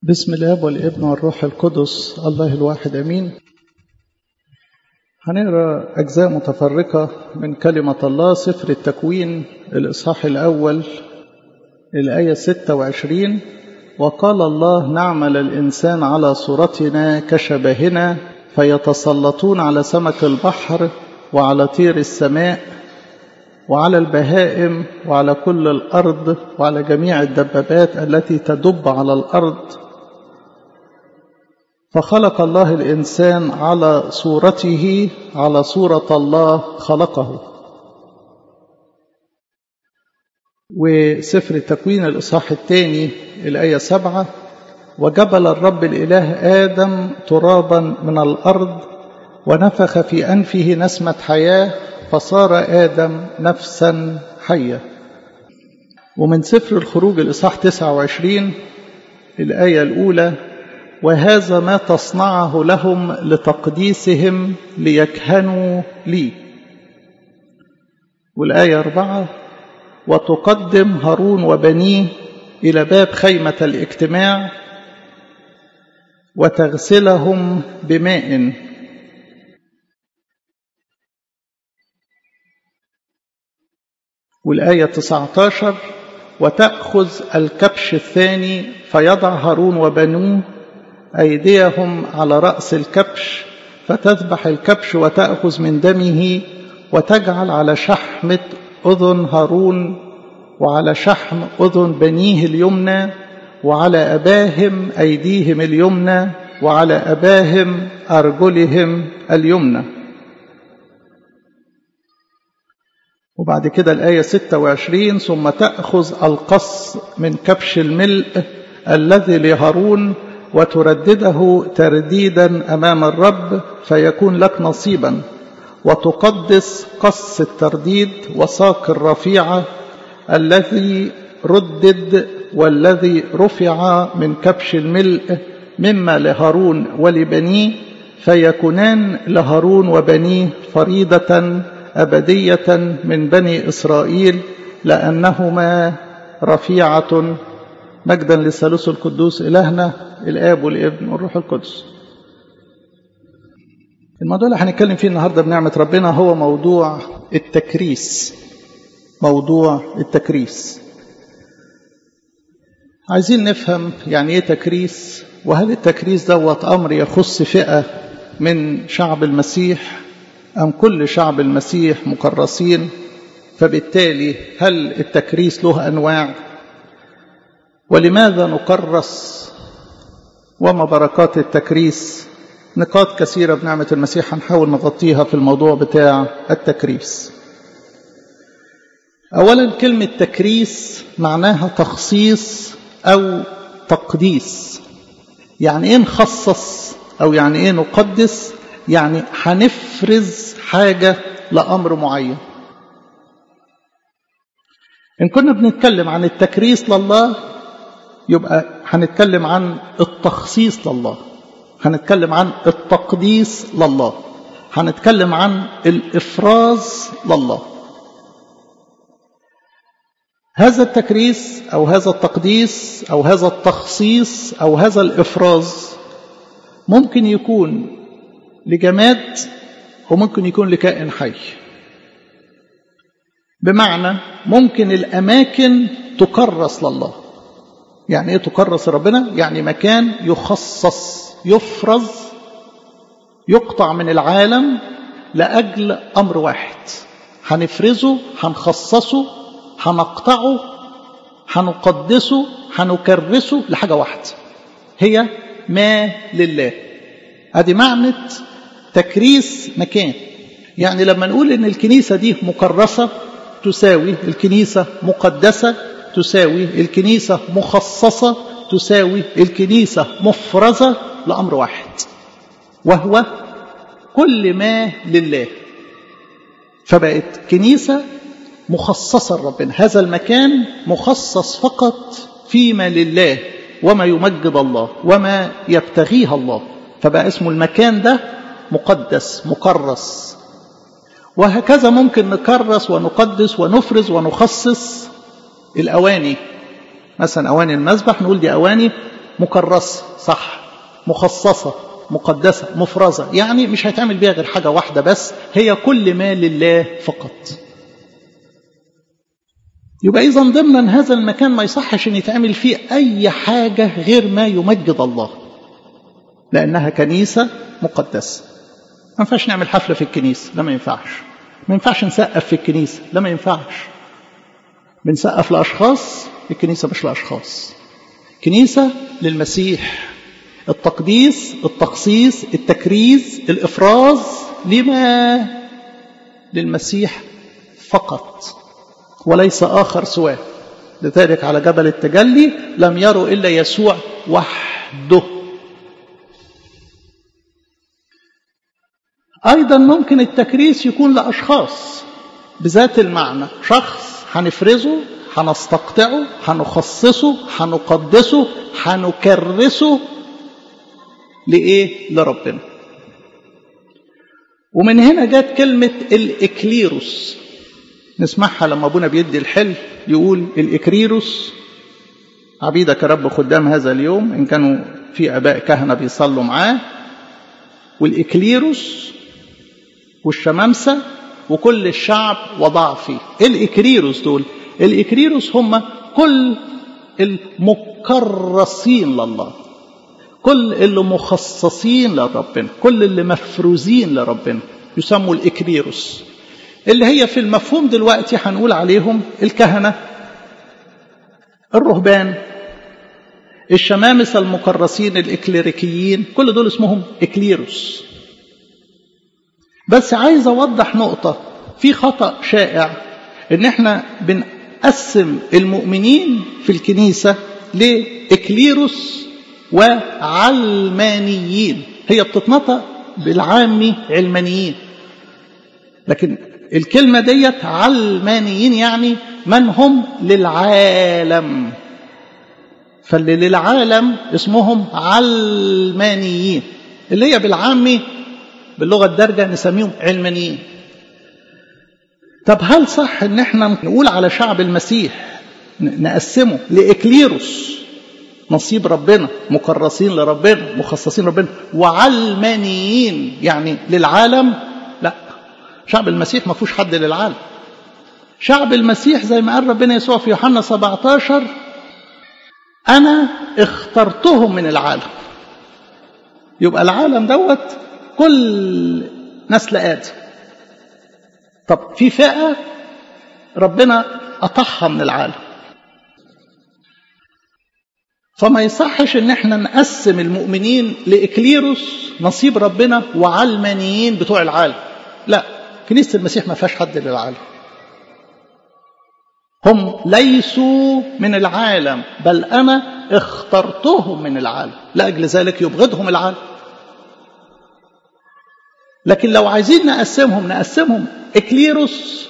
بسم الاب والابن والروح القدس الله الواحد امين هنقرا اجزاء متفرقه من كلمه الله سفر التكوين الاصحاح الاول الايه 26 وقال الله نعمل الانسان على صورتنا كشبهنا فيتسلطون على سمك البحر وعلى طير السماء وعلى البهائم وعلى كل الارض وعلى جميع الدبابات التي تدب على الارض فخلق الله الانسان على صورته على صوره الله خلقه وسفر التكوين الاصحاح الثاني الايه سبعه وجبل الرب الاله ادم ترابا من الارض ونفخ في انفه نسمه حياه فصار ادم نفسا حيه ومن سفر الخروج الاصحاح 29 الايه الاولى وهذا ما تصنعه لهم لتقديسهم ليكهنوا لي والآية أربعة وتقدم هارون وبنيه إلى باب خيمة الاجتماع وتغسلهم بماء والآية 19 وتأخذ الكبش الثاني فيضع هارون وبنوه أيديهم على رأس الكبش فتذبح الكبش وتأخذ من دمه وتجعل على شحمة أذن هارون وعلى شحم أذن بنيه اليمنى وعلى أباهم أيديهم اليمنى وعلى أباهم أرجلهم اليمنى وبعد كده الآية 26 ثم تأخذ القص من كبش الملء الذي لهارون وتردده ترديدا امام الرب فيكون لك نصيبا وتقدس قص الترديد وساق الرفيعه الذي ردد والذي رفع من كبش الملء مما لهارون ولبنيه فيكونان لهارون وبنيه فريضه ابديه من بني اسرائيل لانهما رفيعه مجدا للثالوث القدوس إلهنا الآب والابن والروح القدس الموضوع اللي هنتكلم فيه النهارده بنعمة ربنا هو موضوع التكريس موضوع التكريس عايزين نفهم يعني ايه تكريس وهل التكريس دوت امر يخص فئه من شعب المسيح ام كل شعب المسيح مكرسين فبالتالي هل التكريس له انواع ولماذا نكرس وما بركات التكريس نقاط كثيرة بنعمة المسيح هنحاول نغطيها في الموضوع بتاع التكريس أولا كلمة تكريس معناها تخصيص أو تقديس يعني إيه نخصص أو يعني إيه نقدس يعني هنفرز حاجة لأمر معين إن كنا بنتكلم عن التكريس لله يبقى هنتكلم عن التخصيص لله هنتكلم عن التقديس لله هنتكلم عن الافراز لله هذا التكريس او هذا التقديس او هذا التخصيص او هذا الافراز ممكن يكون لجماد وممكن يكون لكائن حي بمعنى ممكن الاماكن تكرس لله يعني ايه تكرس ربنا يعني مكان يخصص يفرز يقطع من العالم لاجل امر واحد هنفرزه هنخصصه هنقطعه هنقدسه هنكرسه لحاجه واحده هي ما لله ادي معنى تكريس مكان يعني لما نقول ان الكنيسه دي مكرسه تساوي الكنيسه مقدسه تساوي الكنيسة مخصصة تساوي الكنيسة مفرزة لأمر واحد وهو كل ما لله فبقت كنيسة مخصصة لربنا هذا المكان مخصص فقط فيما لله وما يمجد الله وما يبتغيه الله فبقى اسمه المكان ده مقدس مكرس وهكذا ممكن نكرس ونقدس ونفرز ونخصص الأواني مثلا أواني المذبح نقول دي أواني مكرسة صح مخصصة مقدسة مفرزة يعني مش هيتعمل بيها غير حاجة واحدة بس هي كل ما لله فقط يبقى إذا ضمنا هذا المكان ما يصحش أن يتعمل فيه أي حاجة غير ما يمجد الله لأنها كنيسة مقدسة ما ينفعش نعمل حفلة في الكنيسة لا ما ينفعش ما ينفعش نسقف في الكنيسة لا ما ينفعش بنسقف لأشخاص الكنيسة مش لأشخاص كنيسة للمسيح التقديس التخصيص التكريز الإفراز لما للمسيح فقط وليس آخر سواه لذلك على جبل التجلي لم يروا إلا يسوع وحده أيضا ممكن التكريس يكون لأشخاص بذات المعنى شخص هنفرزه هنستقطعه هنخصصه هنقدسه هنكرسه لإيه؟ لربنا ومن هنا جت كلمة الإكليروس نسمعها لما أبونا بيدي الحل يقول الإكريروس عبيدك يا رب خدام هذا اليوم إن كانوا في أباء كهنة بيصلوا معاه والإكليروس والشمامسة وكل الشعب وضع فيه الإكريروس دول الإكريروس هم كل المكرسين لله كل اللي مخصصين لربنا كل اللي مفروزين لربنا يسموا الإكريروس اللي هي في المفهوم دلوقتي هنقول عليهم الكهنة الرهبان الشمامسة المكرسين الإكليريكيين كل دول اسمهم إكليروس بس عايز أوضح نقطة في خطأ شائع إن إحنا بنقسم المؤمنين في الكنيسة لإكليروس وعلمانيين هي بتتنطق بالعامي علمانيين لكن الكلمة ديت علمانيين يعني من هم للعالم فاللي للعالم اسمهم علمانيين اللي هي بالعامي باللغة الدارجة نسميهم علمانيين طب هل صح ان احنا نقول على شعب المسيح نقسمه لإكليروس نصيب ربنا مكرسين لربنا مخصصين ربنا وعلمانيين يعني للعالم لا شعب المسيح ما فيهوش حد للعالم شعب المسيح زي ما قال ربنا يسوع في يوحنا 17 أنا اخترتهم من العالم يبقى العالم دوت كل نسل آدم طب في فئة ربنا قطعها من العالم فما يصحش ان احنا نقسم المؤمنين لإكليروس نصيب ربنا وعلمانيين بتوع العالم لا كنيسة المسيح ما فيهاش حد للعالم هم ليسوا من العالم بل أنا اخترتهم من العالم لأجل ذلك يبغضهم العالم لكن لو عايزين نقسمهم نقسمهم إكليروس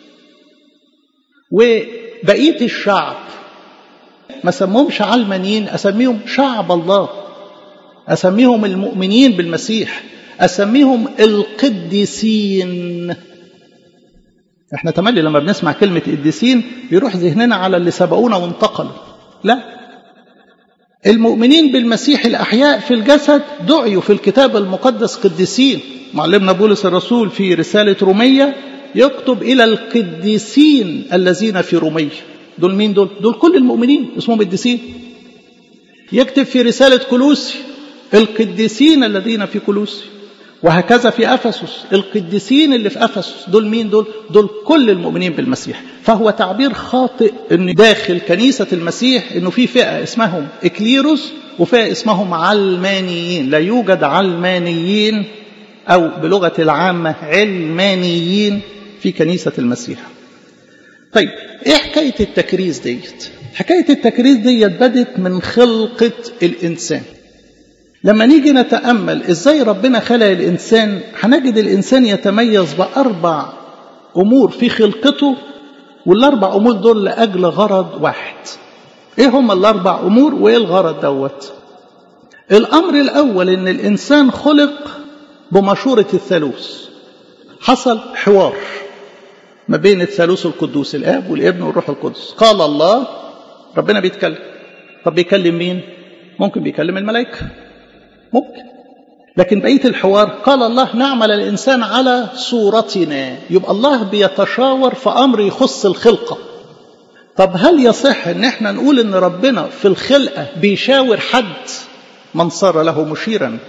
وبقية الشعب ما سموهمش علمانيين أسميهم شعب الله أسميهم المؤمنين بالمسيح أسميهم القديسين احنا تملي لما بنسمع كلمة قديسين بيروح ذهننا على اللي سبقونا وانتقلوا لا المؤمنين بالمسيح الأحياء في الجسد دعيوا في الكتاب المقدس قديسين معلمنا بولس الرسول في رسالة رومية يكتب إلى القديسين الذين في رومية دول مين دول؟ دول كل المؤمنين اسمهم قديسين يكتب في رسالة كلوسي القديسين الذين في كلوسي وهكذا في أفسس القديسين اللي في أفسس دول مين دول؟ دول كل المؤمنين بالمسيح فهو تعبير خاطئ أن داخل كنيسة المسيح أنه في فئة اسمهم إكليروس وفئة اسمهم علمانيين لا يوجد علمانيين أو بلغة العامة علمانيين في كنيسة المسيح طيب ايه حكاية التكريس ديت حكاية التكريس ديت بدت من خلقة الإنسان لما نيجي نتأمل إزاي ربنا خلق الإنسان هنجد الإنسان يتميز بأربع أمور في خلقته والأربع أمور دول لأجل غرض واحد إيه هم الأربع أمور وإيه الغرض دوت الأمر الأول إن الإنسان خلق بمشورة الثالوث حصل حوار ما بين الثالوث القدوس الآب والابن والروح القدس قال الله ربنا بيتكلم طب بيكلم مين ممكن بيكلم الملائكة ممكن لكن بقية الحوار قال الله نعمل الإنسان على صورتنا يبقى الله بيتشاور في أمر يخص الخلقة طب هل يصح ان احنا نقول ان ربنا في الخلقة بيشاور حد من صار له مشيرا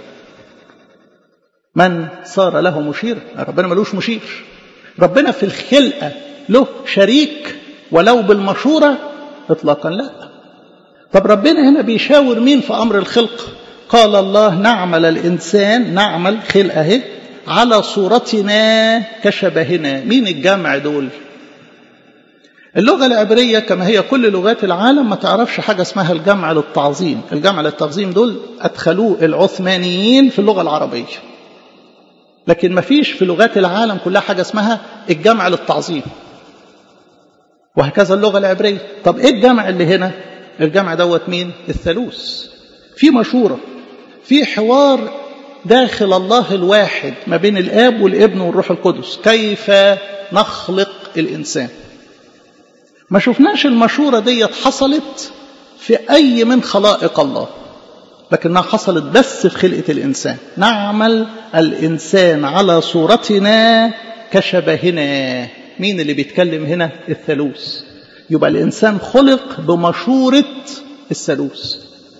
من صار له مشير ربنا ملوش مشير ربنا في الخلقة له شريك ولو بالمشورة اطلاقا لا طب ربنا هنا بيشاور مين في امر الخلق قال الله نعمل الانسان نعمل خلقه على صورتنا كشبهنا مين الجمع دول اللغة العبرية كما هي كل لغات العالم ما تعرفش حاجة اسمها الجمع للتعظيم الجمع للتعظيم دول أدخلوه العثمانيين في اللغة العربية لكن ما فيش في لغات العالم كلها حاجة اسمها الجمع للتعظيم وهكذا اللغة العبرية طب ايه الجمع اللي هنا الجمع دوت مين الثالوث في مشورة في حوار داخل الله الواحد ما بين الآب والابن والروح القدس كيف نخلق الإنسان ما شفناش المشورة دي حصلت في أي من خلائق الله لكنها حصلت بس في خلقة الإنسان نعمل الإنسان على صورتنا كشبهنا مين اللي بيتكلم هنا الثالوث يبقى الإنسان خلق بمشورة الثالوث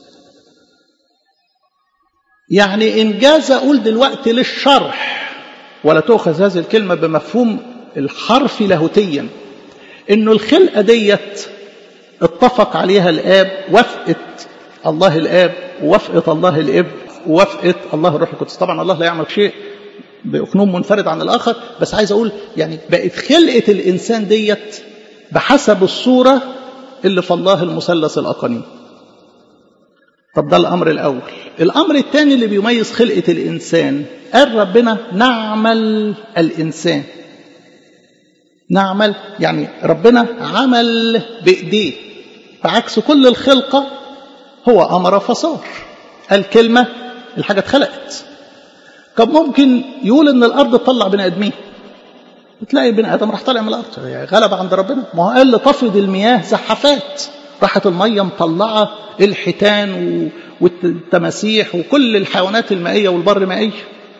يعني إن جاز أقول دلوقتي للشرح ولا تؤخذ هذه الكلمة بمفهوم الحرف لاهوتيا إنه الخلقة ديت اتفق عليها الآب وافقت الله الآب ووافقت الله الابن ووافقت الله الروح القدس طبعا الله لا يعمل شيء بأكنوم منفرد عن الآخر بس عايز أقول يعني بقت خلقة الإنسان ديت بحسب الصورة اللي في الله المثلث الأقانيم طب ده الأمر الأول الأمر الثاني اللي بيميز خلقة الإنسان قال ربنا نعمل الإنسان نعمل يعني ربنا عمل بإيديه بعكس كل الخلقة هو أمر فصار الكلمة الحاجة اتخلقت طب ممكن يقول ان الارض تطلع بني ادمين تلاقي بني ادم راح طالع من الارض غلب عند ربنا ما هو قال تفرض المياه زحفات راحت الميه مطلعه الحيتان والتماسيح وكل الحيوانات المائيه والبر مائيه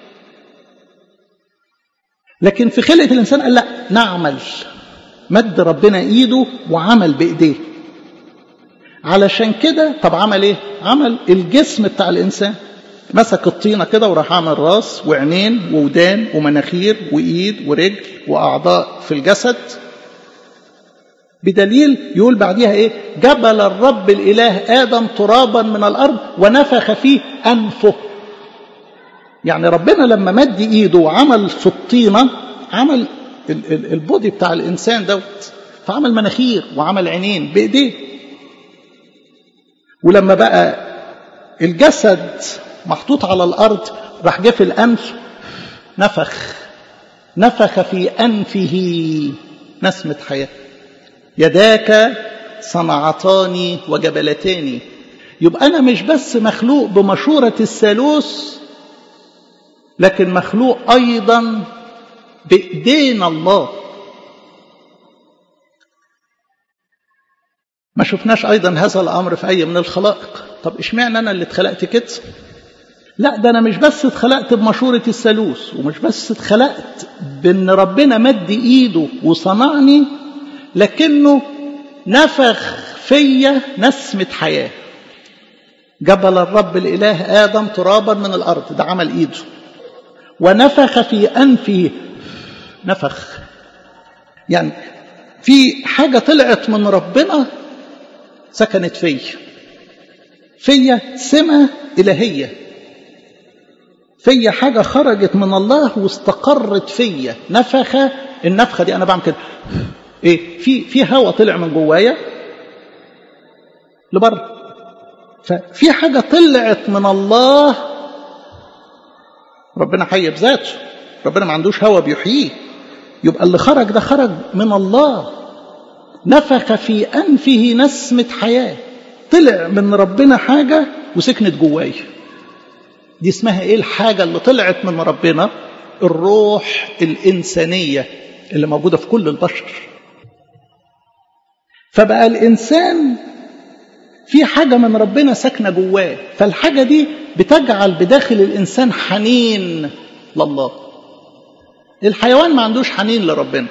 لكن في خلقه الانسان قال لا نعمل مد ربنا ايده وعمل بايديه علشان كده طب عمل ايه عمل الجسم بتاع الانسان مسك الطينه كده وراح عمل راس وعينين وودان ومناخير وايد ورجل واعضاء في الجسد بدليل يقول بعديها ايه جبل الرب الاله ادم ترابا من الارض ونفخ فيه انفه يعني ربنا لما مد ايده وعمل في الطينه عمل البودي بتاع الانسان دوت فعمل مناخير وعمل عينين بايديه ولما بقى الجسد محطوط على الأرض راح جه في الأنف نفخ نفخ في أنفه نسمة حياة يداك صنعتان وجبلتان يبقى أنا مش بس مخلوق بمشورة الثالوث لكن مخلوق أيضا بإيدين الله ما شفناش أيضا هذا الأمر في أي من الخلائق طب إشمعنى أنا اللي اتخلقت كده لا ده أنا مش بس اتخلقت بمشورة الثالوث ومش بس اتخلقت بأن ربنا مد إيده وصنعني لكنه نفخ فيا نسمة حياة جبل الرب الإله آدم ترابا من الأرض ده عمل إيده ونفخ في أنفه نفخ يعني في حاجة طلعت من ربنا سكنت فيا فيا سمة إلهية فيا حاجة خرجت من الله واستقرت فيا نفخة النفخة دي أنا بعمل كده إيه في في هواء طلع من جوايا لبره ففي حاجة طلعت من الله ربنا حي بذاته ربنا ما عندوش هواء بيحييه يبقى اللي خرج ده خرج من الله نفخ في أنفه نسمة حياة طلع من ربنا حاجة وسكنت جواي دي اسمها ايه الحاجة اللي طلعت من ربنا الروح الإنسانية اللي موجودة في كل البشر فبقى الإنسان في حاجة من ربنا ساكنة جواه فالحاجة دي بتجعل بداخل الإنسان حنين لله الحيوان ما عندوش حنين لربنا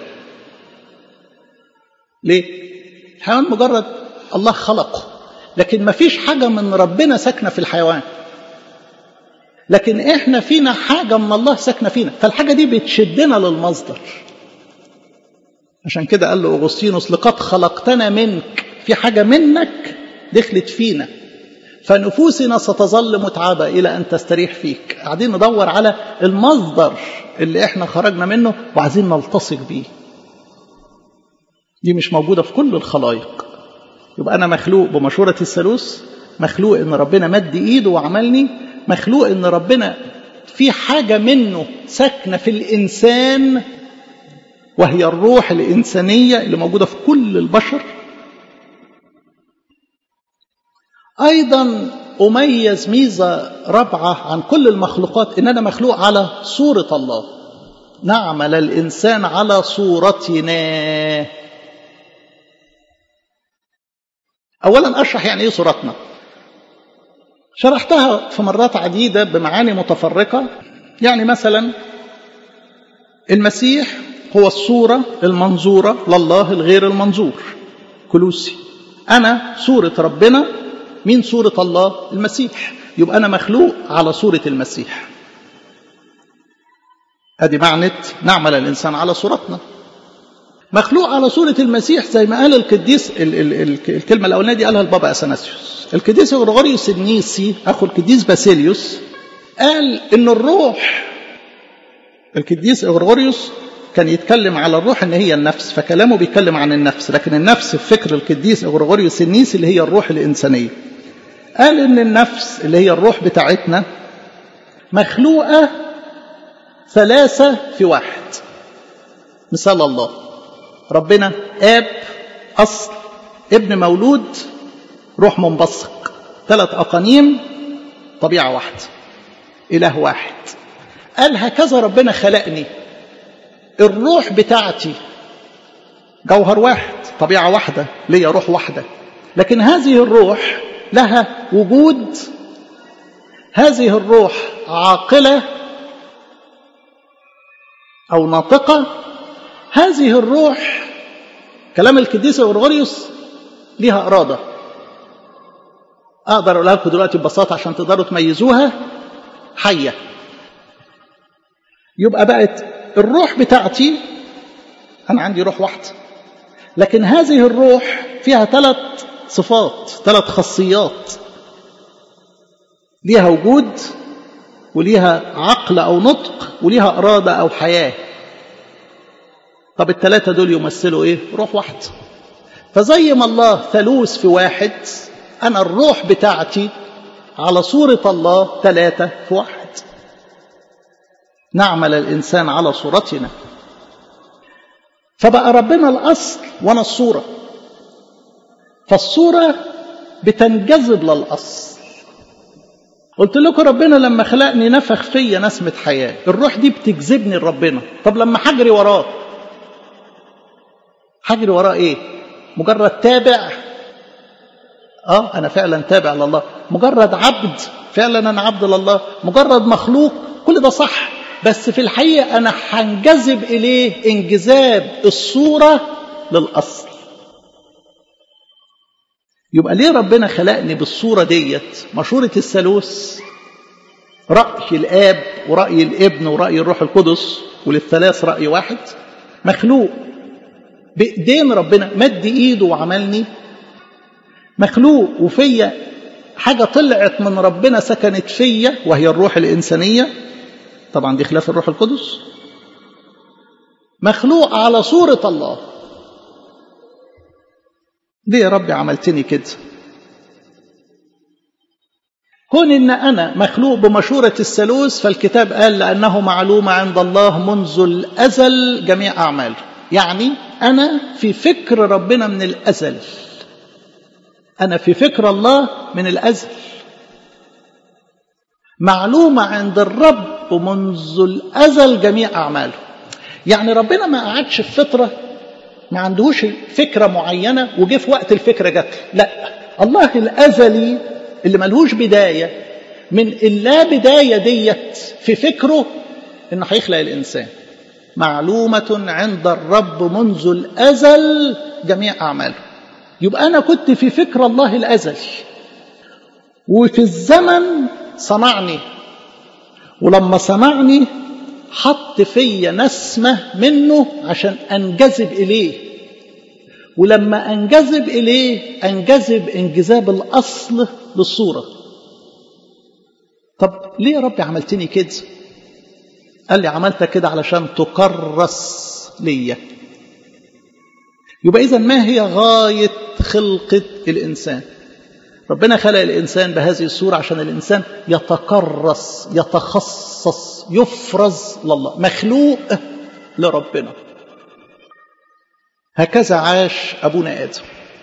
ليه؟ الحيوان مجرد الله خلقه لكن ما فيش حاجة من ربنا ساكنة في الحيوان لكن احنا فينا حاجة من الله ساكنة فينا فالحاجة دي بتشدنا للمصدر عشان كده قال له أغسطينوس لقد خلقتنا منك في حاجة منك دخلت فينا فنفوسنا ستظل متعبة إلى أن تستريح فيك قاعدين ندور على المصدر اللي احنا خرجنا منه وعايزين نلتصق بيه دي مش موجودة في كل الخلائق يبقى أنا مخلوق بمشورة الثالوث مخلوق إن ربنا مد إيده وعملني مخلوق إن ربنا في حاجة منه ساكنة في الإنسان وهي الروح الإنسانية اللي موجودة في كل البشر أيضا أميز ميزة رابعة عن كل المخلوقات إن أنا مخلوق على صورة الله نعمل الإنسان على صورتنا أولا أشرح يعني إيه صورتنا شرحتها في مرات عديدة بمعاني متفرقة يعني مثلا المسيح هو الصورة المنظورة لله الغير المنظور كلوسي أنا صورة ربنا مين صورة الله المسيح يبقى أنا مخلوق على صورة المسيح أدي معنى نعمل الإنسان على صورتنا مخلوق على صورة المسيح زي ما قال القديس ال ال ال الكلمة الأولانية دي قالها البابا أثناسيوس القديس غريغوريوس النيسي أخو القديس باسيليوس قال إن الروح القديس غريغوريوس كان يتكلم على الروح ان هي النفس فكلامه بيتكلم عن النفس لكن النفس في فكر القديس غريغوريوس النيسي اللي هي الروح الانسانيه قال ان النفس اللي هي الروح بتاعتنا مخلوقه ثلاثه في واحد مثال الله ربنا اب اصل ابن مولود روح منبثق ثلاث اقانيم طبيعه واحده اله واحد قال هكذا ربنا خلقني الروح بتاعتي جوهر واحد طبيعة واحدة ليا روح واحدة لكن هذه الروح لها وجود هذه الروح عاقلة أو ناطقة هذه الروح كلام القديس غرغوريوس ليها إرادة أقدر أقولها لكم دلوقتي ببساطة عشان تقدروا تميزوها حية يبقى بقت الروح بتاعتي أنا عندي روح واحدة لكن هذه الروح فيها ثلاث صفات ثلاث خاصيات ليها وجود وليها عقل أو نطق وليها إرادة أو حياة طب الثلاثة دول يمثلوا إيه؟ روح واحدة فزي ما الله ثالوث في واحد أنا الروح بتاعتي على صورة الله ثلاثة في واحد نعمل الإنسان على صورتنا فبقى ربنا الأصل وأنا الصورة فالصورة بتنجذب للأصل قلت لكم ربنا لما خلقني نفخ فيا نسمة حياة الروح دي بتجذبني لربنا طب لما حجري وراه حجري وراه ايه مجرد تابع اه انا فعلا تابع لله مجرد عبد فعلا انا عبد لله مجرد مخلوق كل ده صح بس في الحقيقة أنا هنجذب إليه انجذاب الصورة للأصل يبقى ليه ربنا خلقني بالصورة ديت مشورة الثالوث رأي الآب ورأي الابن ورأي الروح القدس وللثلاث رأي واحد مخلوق بإيدين ربنا مد إيده وعملني مخلوق وفيا حاجة طلعت من ربنا سكنت فيا وهي الروح الإنسانية طبعا دي خلاف الروح القدس مخلوق على صورة الله ليه يا ربي عملتني كده كون ان انا مخلوق بمشورة الثالوث فالكتاب قال لانه معلوم عند الله منذ الازل جميع اعماله يعني انا في فكر ربنا من الازل انا في فكر الله من الازل معلومة عند الرب منذ الأزل جميع أعماله يعني ربنا ما قعدش في فترة ما عندهوش فكرة معينة وجه في وقت الفكرة جت لا الله الأزلي اللي ملهوش بداية من اللا بداية ديت في فكره إنه هيخلق الإنسان معلومة عند الرب منذ الأزل جميع أعماله يبقى أنا كنت في فكر الله الأزلي وفي الزمن صنعني ولما صنعني حط فيا نسمة منه عشان أنجذب إليه ولما أنجذب إليه أنجذب انجذاب الأصل للصورة طب ليه يا ربي عملتني كده قال لي عملتك كده علشان تكرس ليا يبقى إذا ما هي غاية خلقة الإنسان ربنا خلق الإنسان بهذه الصورة عشان الإنسان يتكرس يتخصص يفرز لله مخلوق لربنا هكذا عاش أبونا آدم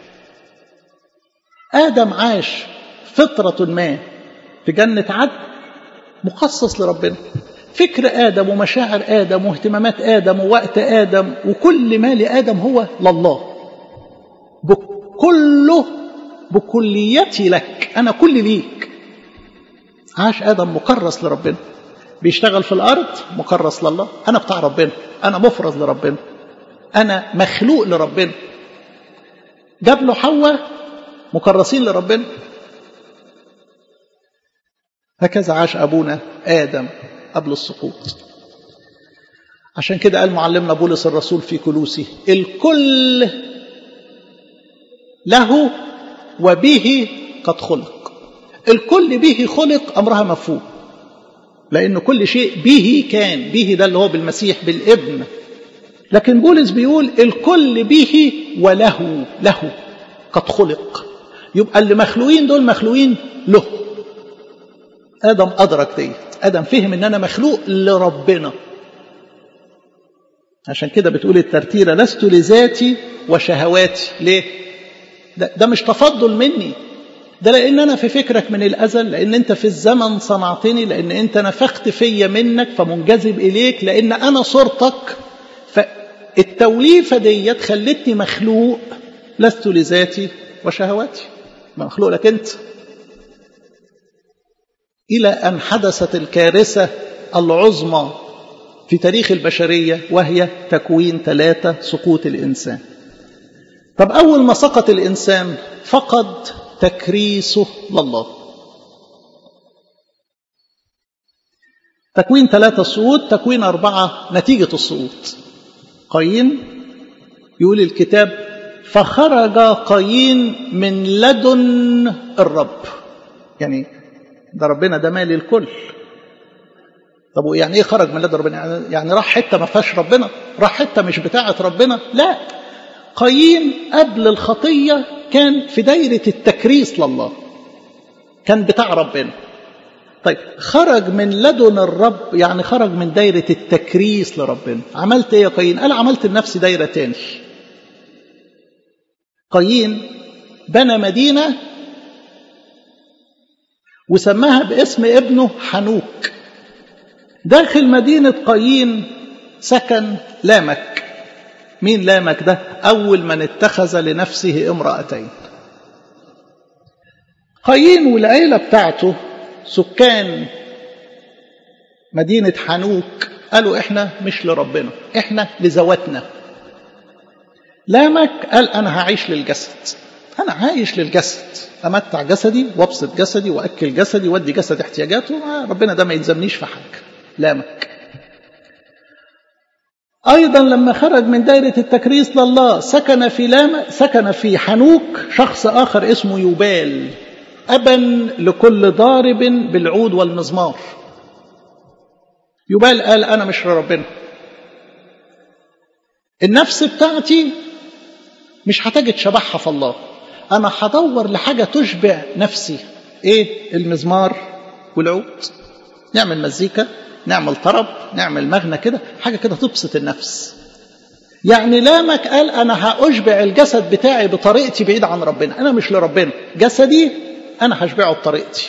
آدم عاش فطرة ما في جنة عدن مخصص لربنا فكر آدم ومشاعر آدم واهتمامات آدم ووقت آدم وكل ما لآدم هو لله بكله بكليتي لك أنا كل ليك عاش آدم مكرس لربنا بيشتغل في الأرض مكرس لله أنا بتاع ربنا أنا مفرز لربنا أنا مخلوق لربنا جاب له حواء مكرسين لربنا هكذا عاش أبونا آدم قبل السقوط عشان كده قال معلمنا بولس الرسول في كلوسي الكل له وبه قد خلق الكل به خلق أمرها مفهوم لأن كل شيء به كان به ده اللي هو بالمسيح بالابن لكن بولس بيقول الكل به وله له قد خلق يبقى اللي مخلوقين دول مخلوقين له آدم أدرك ديت آدم فهم إن أنا مخلوق لربنا عشان كده بتقول الترتيرة لست لذاتي وشهواتي ليه ده, ده مش تفضل مني ده لأن أنا في فكرك من الأزل لأن أنت في الزمن صنعتني لأن أنت نفخت فيا منك فمنجذب إليك لأن أنا صورتك فالتوليفة ديت خلتني مخلوق لست لذاتي وشهواتي مخلوق لك أنت إلى أن حدثت الكارثة العظمى في تاريخ البشرية وهي تكوين ثلاثة سقوط الإنسان طب أول ما سقط الإنسان فقد تكريسه لله تكوين ثلاثة سقوط تكوين أربعة نتيجة السقوط قايين يقول الكتاب فخرج قايين من لدن الرب يعني ده ربنا ده مالي الكل طب يعني ايه خرج من لدن ربنا يعني راح حته ما فيهاش ربنا راح حته مش بتاعه ربنا لا قايين قبل الخطيه كان في دايره التكريس لله كان بتاع ربنا طيب خرج من لدن الرب يعني خرج من دايره التكريس لربنا عملت ايه يا قايين قال عملت لنفسي دايره تاني قايين بنى مدينه وسماها باسم ابنه حنوك داخل مدينة قايين سكن لامك مين لامك ده أول من اتخذ لنفسه امرأتين قايين والعيلة بتاعته سكان مدينة حنوك قالوا احنا مش لربنا احنا لذواتنا لامك قال انا هعيش للجسد انا عايش للجسد امتع جسدي وابسط جسدي واكل جسدي وادي جسدي احتياجاته ربنا ده ما يلزمنيش في حاجه لامك ايضا لما خرج من دائره التكريس لله سكن في لام سكن في حنوك شخص اخر اسمه يبال ابا لكل ضارب بالعود والمزمار يبال قال انا مش لربنا النفس بتاعتي مش هتجد شبحها في الله انا هدور لحاجه تشبع نفسي ايه المزمار والعود نعمل مزيكا نعمل طرب نعمل مغنى كده حاجه كده تبسط النفس يعني لامك قال انا هاشبع الجسد بتاعي بطريقتي بعيد عن ربنا انا مش لربنا جسدي انا هشبعه بطريقتي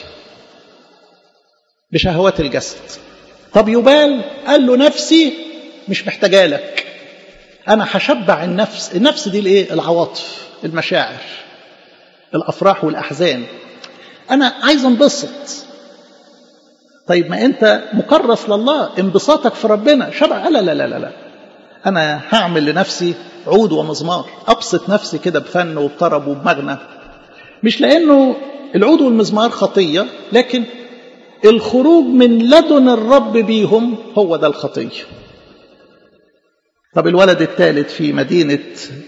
بشهوات الجسد طب يبال قال له نفسي مش محتاجه لك انا هشبع النفس النفس دي الايه العواطف المشاعر الأفراح والأحزان أنا عايز انبسط طيب ما أنت مكرس لله انبساطك في ربنا شرع لا لا لا لا لا أنا هعمل لنفسي عود ومزمار أبسط نفسي كده بفن وبطرب وبمغنى مش لأنه العود والمزمار خطية لكن الخروج من لدن الرب بيهم هو ده الخطية طب الولد الثالث في مدينة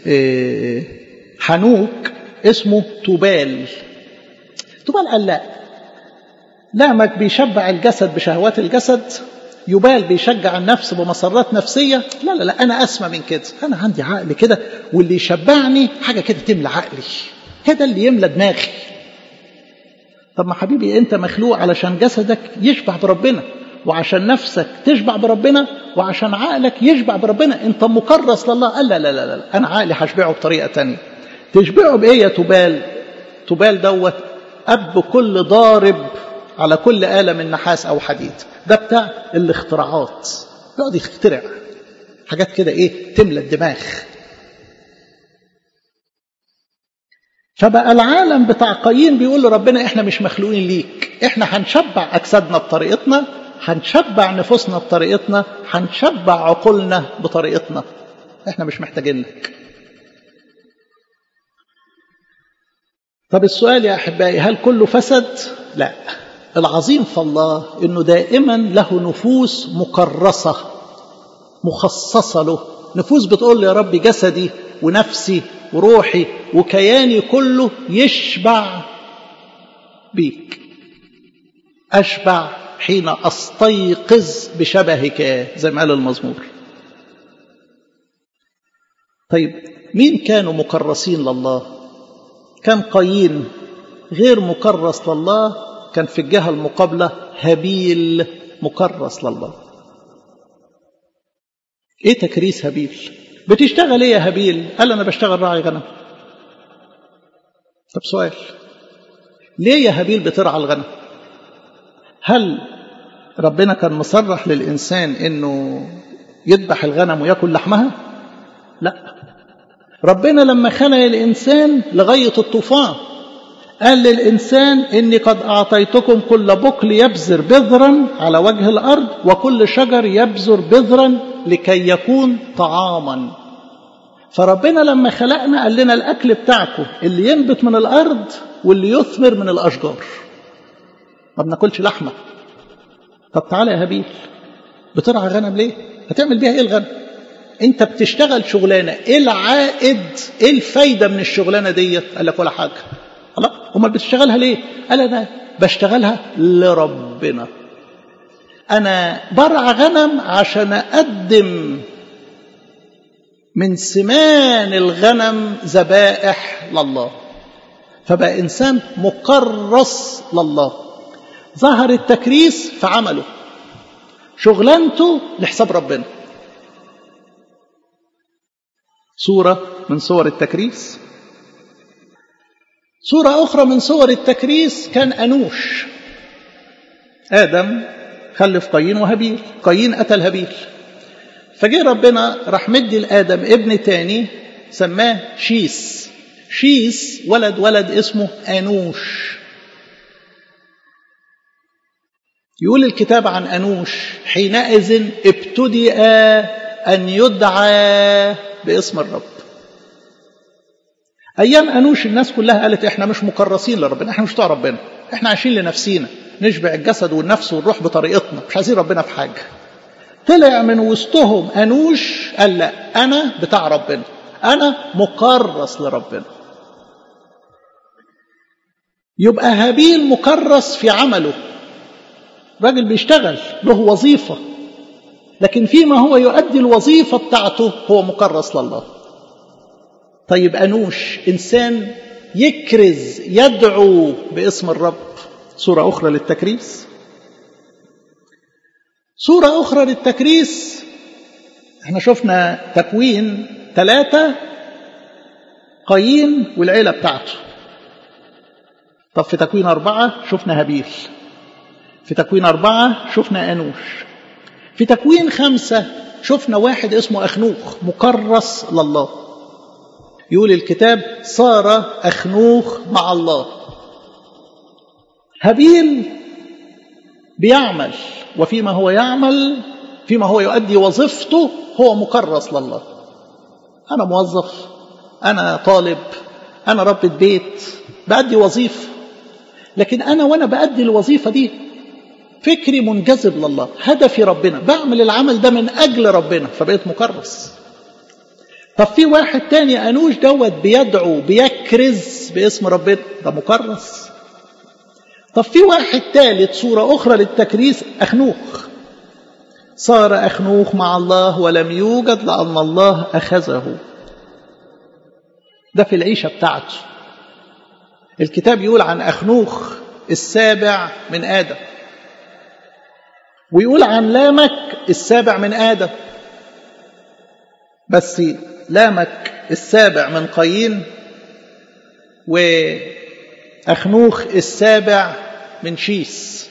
حنوك اسمه توبال توبال قال لا لعمك بيشبع الجسد بشهوات الجسد يبال بيشجع النفس بمسرات نفسية لا لا لا أنا أسمى من كده أنا عندي عقل كده واللي يشبعني حاجة كده تملى عقلي هذا اللي يملى دماغي طب ما حبيبي أنت مخلوق علشان جسدك يشبع بربنا وعشان نفسك تشبع بربنا وعشان عقلك يشبع بربنا انت مكرس لله قال لا لا لا, لا. انا عقلي هشبعه بطريقه تانية تشبعه بايه يا تبال تبال دوت اب كل ضارب على كل آلة من نحاس أو حديد ده بتاع الاختراعات يقعد يخترع حاجات كده إيه تملى الدماغ فبقى العالم بتاع قايين بيقول لربنا احنا مش مخلوقين ليك احنا هنشبع اجسادنا بطريقتنا هنشبع نفوسنا بطريقتنا هنشبع عقولنا بطريقتنا احنا مش محتاجين لك طب السؤال يا احبائي هل كله فسد لا العظيم في الله انه دائما له نفوس مكرسه مخصصه له نفوس بتقول يا رب جسدي ونفسي وروحي وكياني كله يشبع بيك اشبع حين استيقظ بشبهك زي ما قال المزمور طيب مين كانوا مكرسين لله كان قايين غير مكرس لله كان في الجهه المقابله هابيل مكرس لله ايه تكريس هابيل بتشتغل ايه يا هابيل قال انا بشتغل راعي غنم طب سؤال ليه يا هابيل بترعى الغنم هل ربنا كان مصرح للإنسان إنه يذبح الغنم ويأكل لحمها لا ربنا لما خلق الإنسان لغاية الطوفان قال للإنسان إني قد أعطيتكم كل بقل يبذر بذرا على وجه الأرض وكل شجر يبذر بذرا لكي يكون طعاما فربنا لما خلقنا قال لنا الأكل بتاعكم اللي ينبت من الأرض واللي يثمر من الأشجار ما بناكلش لحمة طب تعالى يا هابيل بترعى غنم ليه هتعمل بيها ايه الغنم انت بتشتغل شغلانه ايه العائد ايه الفايده من الشغلانه ديت قال لك ولا حاجه الله امال بتشتغلها ليه قال انا بشتغلها لربنا انا برعى غنم عشان اقدم من سمان الغنم ذبائح لله فبقى انسان مكرس لله ظهر التكريس في عمله شغلانته لحساب ربنا صورة من صور التكريس صورة أخرى من صور التكريس كان أنوش آدم خلف قايين وهابيل قايين قتل هابيل فجه ربنا راح مدي لآدم ابن تاني سماه شيس شيس ولد ولد اسمه أنوش يقول الكتاب عن أنوش حينئذ ابتدأ أن يدعى باسم الرب أيام أنوش الناس كلها قالت إحنا مش مكرسين لربنا إحنا مش بتوع ربنا إحنا عايشين لنفسينا نشبع الجسد والنفس والروح بطريقتنا مش عايزين ربنا في حاجة طلع من وسطهم أنوش قال لا أنا بتاع ربنا أنا مكرس لربنا يبقى هابيل مكرس في عمله راجل بيشتغل له وظيفة لكن فيما هو يؤدي الوظيفة بتاعته هو مكرس لله طيب أنوش إنسان يكرز يدعو باسم الرب صورة أخرى للتكريس صورة أخرى للتكريس احنا شفنا تكوين ثلاثة قايين والعيلة بتاعته طب في تكوين أربعة شفنا هابيل في تكوين أربعة شفنا أنوش في تكوين خمسة شفنا واحد اسمه أخنوخ مكرس لله يقول الكتاب صار أخنوخ مع الله هابيل بيعمل وفيما هو يعمل فيما هو يؤدي وظيفته هو مكرس لله أنا موظف أنا طالب أنا ربة بيت بأدي وظيفة لكن أنا وأنا بأدي الوظيفة دي فكري منجذب لله هدفي ربنا بعمل العمل ده من أجل ربنا فبقيت مكرس طب في واحد تاني أنوش دوت بيدعو بيكرز باسم ربنا ده مكرس طب في واحد ثالث صورة أخرى للتكريس أخنوخ صار أخنوخ مع الله ولم يوجد لأن الله أخذه ده في العيشة بتاعته الكتاب يقول عن أخنوخ السابع من آدم ويقول عن لامك السابع من آدم بس لامك السابع من قايين وأخنوخ السابع من شيس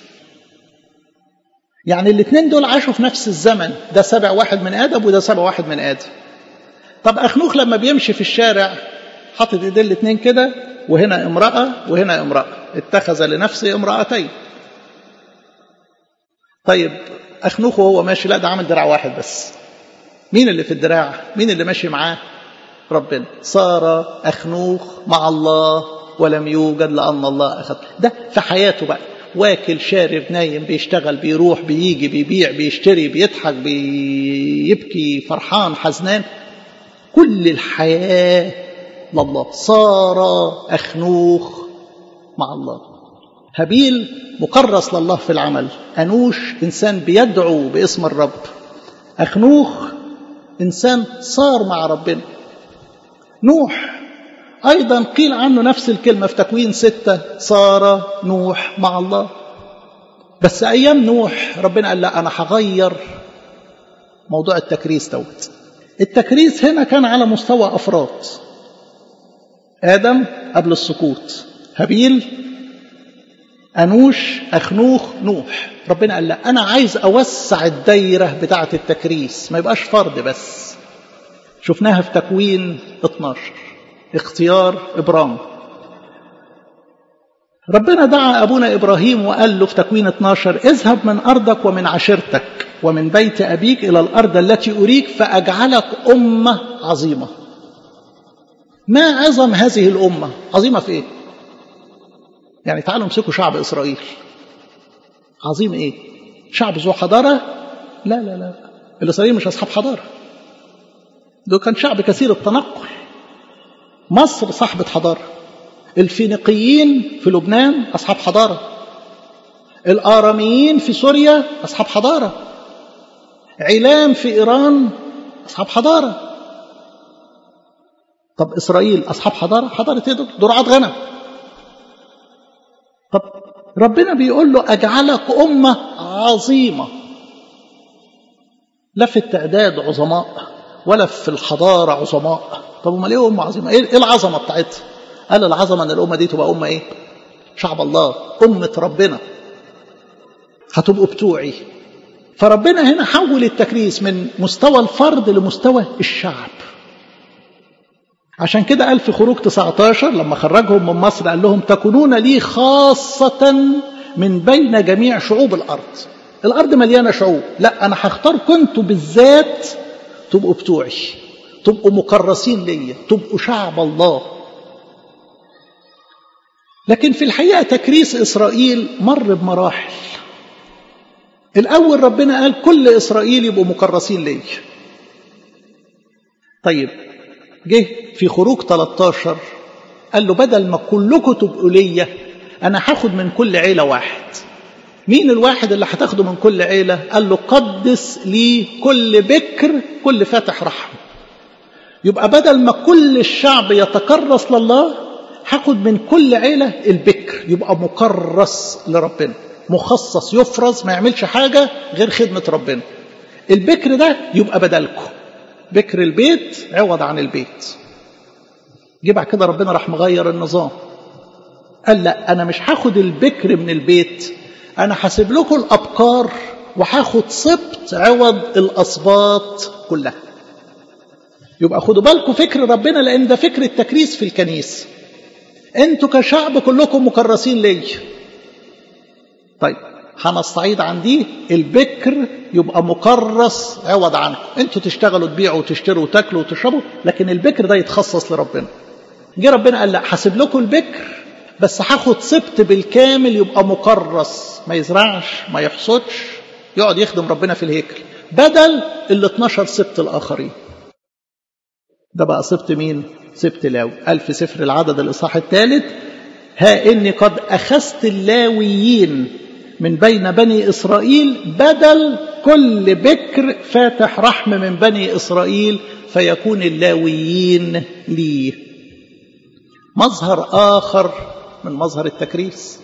يعني الاثنين دول عاشوا في نفس الزمن ده سبع واحد من آدم وده سبع واحد من آدم طب أخنوخ لما بيمشي في الشارع حاطط ايديه الاثنين كده وهنا امرأة وهنا امرأة اتخذ لنفسه امرأتين طيب أخنوخ وهو ماشي لا ده عامل دراع واحد بس مين اللي في الدراع مين اللي ماشي معاه ربنا صار أخنوخ مع الله ولم يوجد لأن الله أخذ ده في حياته بقى واكل شارب نايم بيشتغل بيروح بيجي بيبيع بيشتري بيضحك بيبكي فرحان حزنان كل الحياة لله صار أخنوخ مع الله هابيل مكرس لله في العمل أنوش إنسان بيدعو باسم الرب أخنوخ إنسان صار مع ربنا نوح أيضا قيل عنه نفس الكلمة في تكوين ستة صار نوح مع الله بس أيام نوح ربنا قال لا أنا هغير موضوع التكريس دوت التكريس هنا كان على مستوى أفراد آدم قبل السقوط هابيل أنوش أخنوخ نوح ربنا قال لا أنا عايز أوسع الدايرة بتاعة التكريس ما يبقاش فرد بس شفناها في تكوين 12 اختيار إبرام ربنا دعا أبونا إبراهيم وقال له في تكوين 12 اذهب من أرضك ومن عشيرتك ومن بيت أبيك إلى الأرض التي أريك فأجعلك أمة عظيمة ما عظم هذه الأمة عظيمة في إيه يعني تعالوا امسكوا شعب إسرائيل عظيم إيه شعب ذو حضارة لا لا لا الإسرائيل مش أصحاب حضارة دول كان شعب كثير التنقل مصر صاحبة حضارة الفينيقيين في لبنان أصحاب حضارة الآراميين في سوريا أصحاب حضارة علام في إيران أصحاب حضارة طب إسرائيل أصحاب حضارة حضارة إيه دول؟ دول رعاة غنم طب ربنا بيقول له أجعلك أمة عظيمة لا في التعداد عظماء ولا في الحضارة عظماء طب امال ايه أمة عظيمة ايه العظمة بتاعتها قال العظمة ان الأمة دي تبقى أمة ايه شعب الله أمة ربنا هتبقوا بتوعي فربنا هنا حول التكريس من مستوى الفرد لمستوى الشعب عشان كده قال في خروج 19 لما خرجهم من مصر قال لهم تكونون لي خاصة من بين جميع شعوب الأرض الأرض مليانة شعوب لا أنا هختاركم انتوا بالذات تبقوا بتوعي تبقوا مكرسين ليا تبقوا شعب الله لكن في الحقيقة تكريس إسرائيل مر بمراحل الأول ربنا قال كل إسرائيل يبقوا مكرسين ليا طيب جه في خروج 13 قال له بدل ما كلكم تبقوا ليا أنا هاخد من كل عيلة واحد مين الواحد اللي هتاخده من كل عيلة قال له قدس لي كل بكر كل فاتح رحم يبقى بدل ما كل الشعب يتكرس لله هاخد من كل عيلة البكر يبقى مكرس لربنا مخصص يفرز ما يعملش حاجة غير خدمة ربنا البكر ده يبقى بدلكم بكر البيت عوض عن البيت جه بعد كده ربنا راح مغير النظام قال لا انا مش هاخد البكر من البيت انا هسيب لكم الابكار وهاخد سبط عوض الاسباط كلها يبقى خدوا بالكم فكر ربنا لان ده فكر التكريس في الكنيسه انتوا كشعب كلكم مكرسين لي طيب هنستعيد عن دي البكر يبقى مكرس عوض عنكم انتوا تشتغلوا تبيعوا وتشتروا وتاكلوا وتشربوا لكن البكر ده يتخصص لربنا جه ربنا قال لا حاسب لكم البكر بس هاخد سبت بالكامل يبقى مكرس ما يزرعش ما يحصدش يقعد يخدم ربنا في الهيكل بدل ال 12 سبت الاخرين ده بقى سبت مين سبت لاوي قال في سفر العدد الاصحاح الثالث ها اني قد اخذت اللاويين من بين بني اسرائيل بدل كل بكر فاتح رحم من بني اسرائيل فيكون اللاويين لي مظهر اخر من مظهر التكريس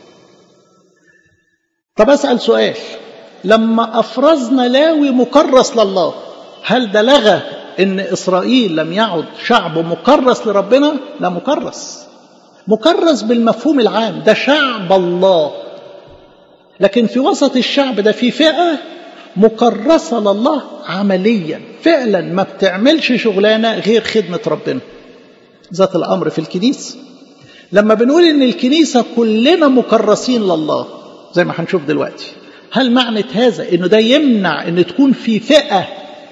طب اسال سؤال لما افرزنا لاوي مكرس لله هل ده لغى ان اسرائيل لم يعد شعب مكرس لربنا لا مكرس مكرس بالمفهوم العام ده شعب الله لكن في وسط الشعب ده في فئه مكرسه لله عمليا فعلا ما بتعملش شغلانه غير خدمه ربنا ذات الامر في الكنيسه لما بنقول ان الكنيسه كلنا مكرسين لله زي ما هنشوف دلوقتي هل معنى هذا انه ده يمنع ان تكون في فئه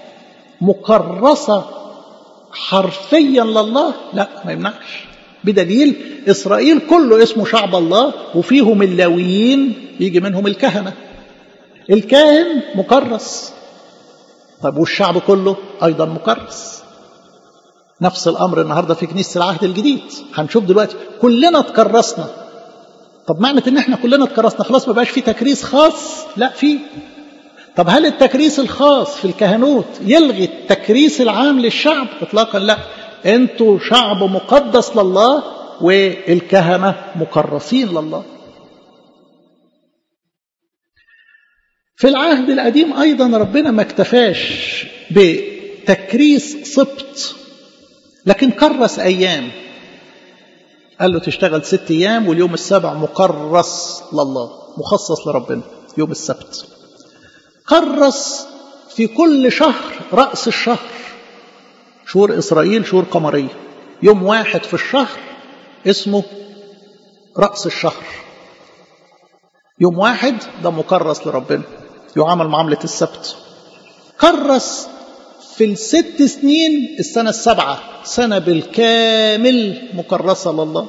مكرسه حرفيا لله لا ما يمنعش بدليل اسرائيل كله اسمه شعب الله وفيهم اللاويين يجي منهم الكهنه الكاهن مكرس طب والشعب كله ايضا مكرس نفس الامر النهارده في كنيسه العهد الجديد هنشوف دلوقتي كلنا تكرسنا طب معنى ان احنا كلنا تكرسنا خلاص ما بقاش في تكريس خاص لا في طب هل التكريس الخاص في الكهنوت يلغي التكريس العام للشعب اطلاقا لا انتوا شعب مقدس لله والكهنه مكرسين لله في العهد القديم ايضا ربنا ما اكتفاش بتكريس سبط لكن كرس ايام قال له تشتغل ست ايام واليوم السابع مكرس لله مخصص لربنا يوم السبت كرس في كل شهر راس الشهر شهور اسرائيل شهور قمريه يوم واحد في الشهر اسمه راس الشهر يوم واحد ده مكرس لربنا يعامل معامله السبت كرس في الست سنين السنة السبعة سنة بالكامل مكرسة لله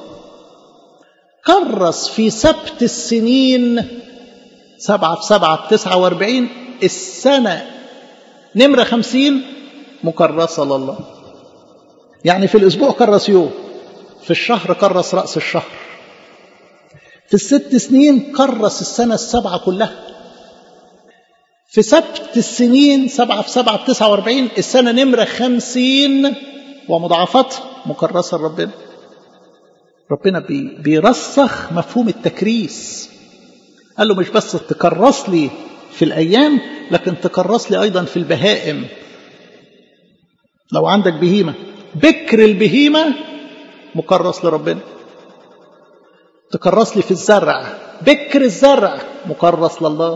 كرس في سبت السنين سبعة في سبعة بتسعة واربعين السنة نمرة خمسين مكرسة لله يعني في الأسبوع كرس يوم في الشهر كرس رأس الشهر في الست سنين كرس السنة السبعة كلها في سبت السنين سبعة في سبعة بتسعة واربعين السنة نمرة خمسين ومضاعفتها مكرسة لربنا ربنا بي بيرسخ مفهوم التكريس قال له مش بس تكرس لي في الأيام لكن تكرس لي أيضا في البهائم لو عندك بهيمة بكر البهيمة مكرس لربنا تكرس لي في الزرع بكر الزرع مكرس لله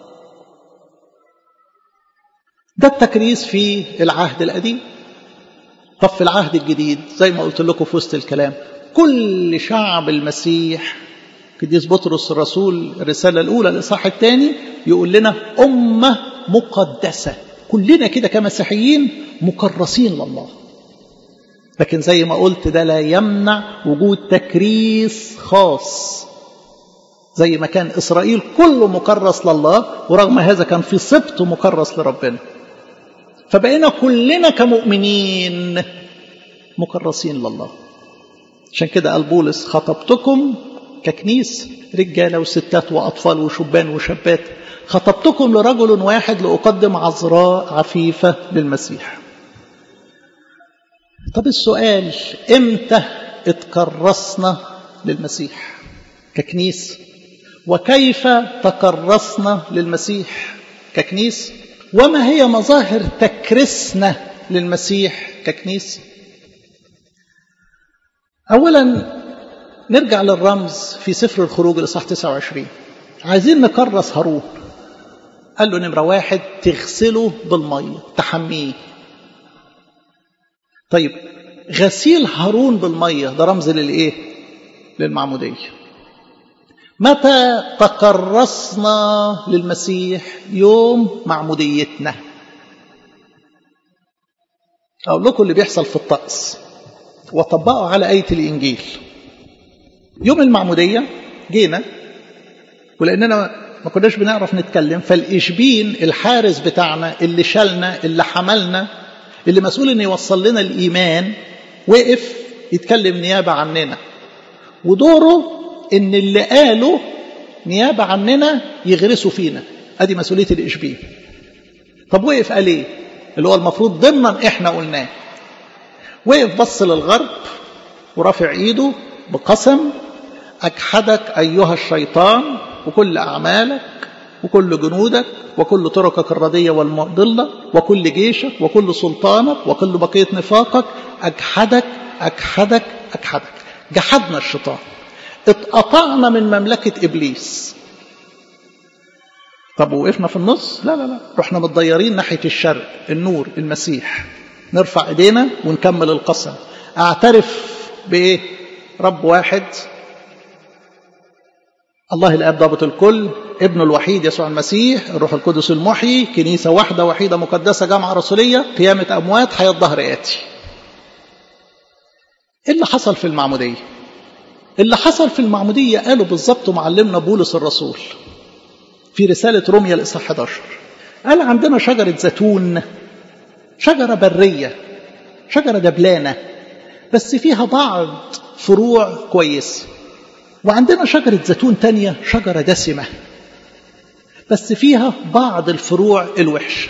ده التكريس في العهد القديم طب في العهد الجديد زي ما قلت لكم في وسط الكلام كل شعب المسيح قديس بطرس الرسول الرسالة الأولى الإصحاح الثاني يقول لنا أمة مقدسة كلنا كده كمسيحيين مكرسين لله لكن زي ما قلت ده لا يمنع وجود تكريس خاص زي ما كان إسرائيل كله مكرس لله ورغم هذا كان في سبط مكرس لربنا فبقينا كلنا كمؤمنين مكرسين لله عشان كده قال بولس خطبتكم ككنيس رجاله وستات واطفال وشبان وشابات خطبتكم لرجل واحد لاقدم عذراء عفيفه للمسيح طب السؤال امتى اتكرسنا للمسيح ككنيس وكيف تكرسنا للمسيح ككنيس وما هي مظاهر تكرسنا للمسيح ككنيس اولا نرجع للرمز في سفر الخروج الاصحاح 29 عايزين نكرس هارون قال له نمره واحد تغسله بالميه تحميه طيب غسيل هارون بالمية ده رمز للإيه للمعمودية متى تكرسنا للمسيح يوم معموديتنا أقول لكم اللي بيحصل في الطقس وطبقوا على آية الإنجيل يوم المعمودية جينا ولأننا ما كناش بنعرف نتكلم فالإشبين الحارس بتاعنا اللي شالنا اللي حملنا اللي مسؤول إنه يوصل لنا الإيمان وقف يتكلم نيابة عننا ودوره إن اللي قاله نيابة عننا يغرسوا فينا أدي مسؤولية الإشبين طب وقف قال إيه اللي هو المفروض ضمنا إحنا قلناه وقف بص للغرب ورافع إيده بقسم أجحدك أيها الشيطان وكل أعمالك وكل جنودك وكل طرقك الردية والمضلة وكل جيشك وكل سلطانك وكل بقية نفاقك أجحدك أجحدك أجحدك جحدنا الشيطان اتقطعنا من مملكة إبليس طب وقفنا في النص لا لا لا رحنا متضيرين ناحية الشرق النور المسيح نرفع ايدينا ونكمل القسم اعترف بايه رب واحد الله الاب ضابط الكل ابنه الوحيد يسوع المسيح الروح القدس المحيي كنيسه واحده وحيده مقدسه جامعه رسوليه قيامه اموات حياه ظهر ياتي ايه اللي حصل في المعموديه اللي حصل في المعموديه قاله بالظبط معلمنا بولس الرسول في رساله روميا الاصحاح 11 قال عندنا شجره زيتون شجره بريه شجره دبلانه بس فيها بعض فروع كويسه وعندنا شجرة زيتون تانية شجرة دسمة بس فيها بعض الفروع الوحشة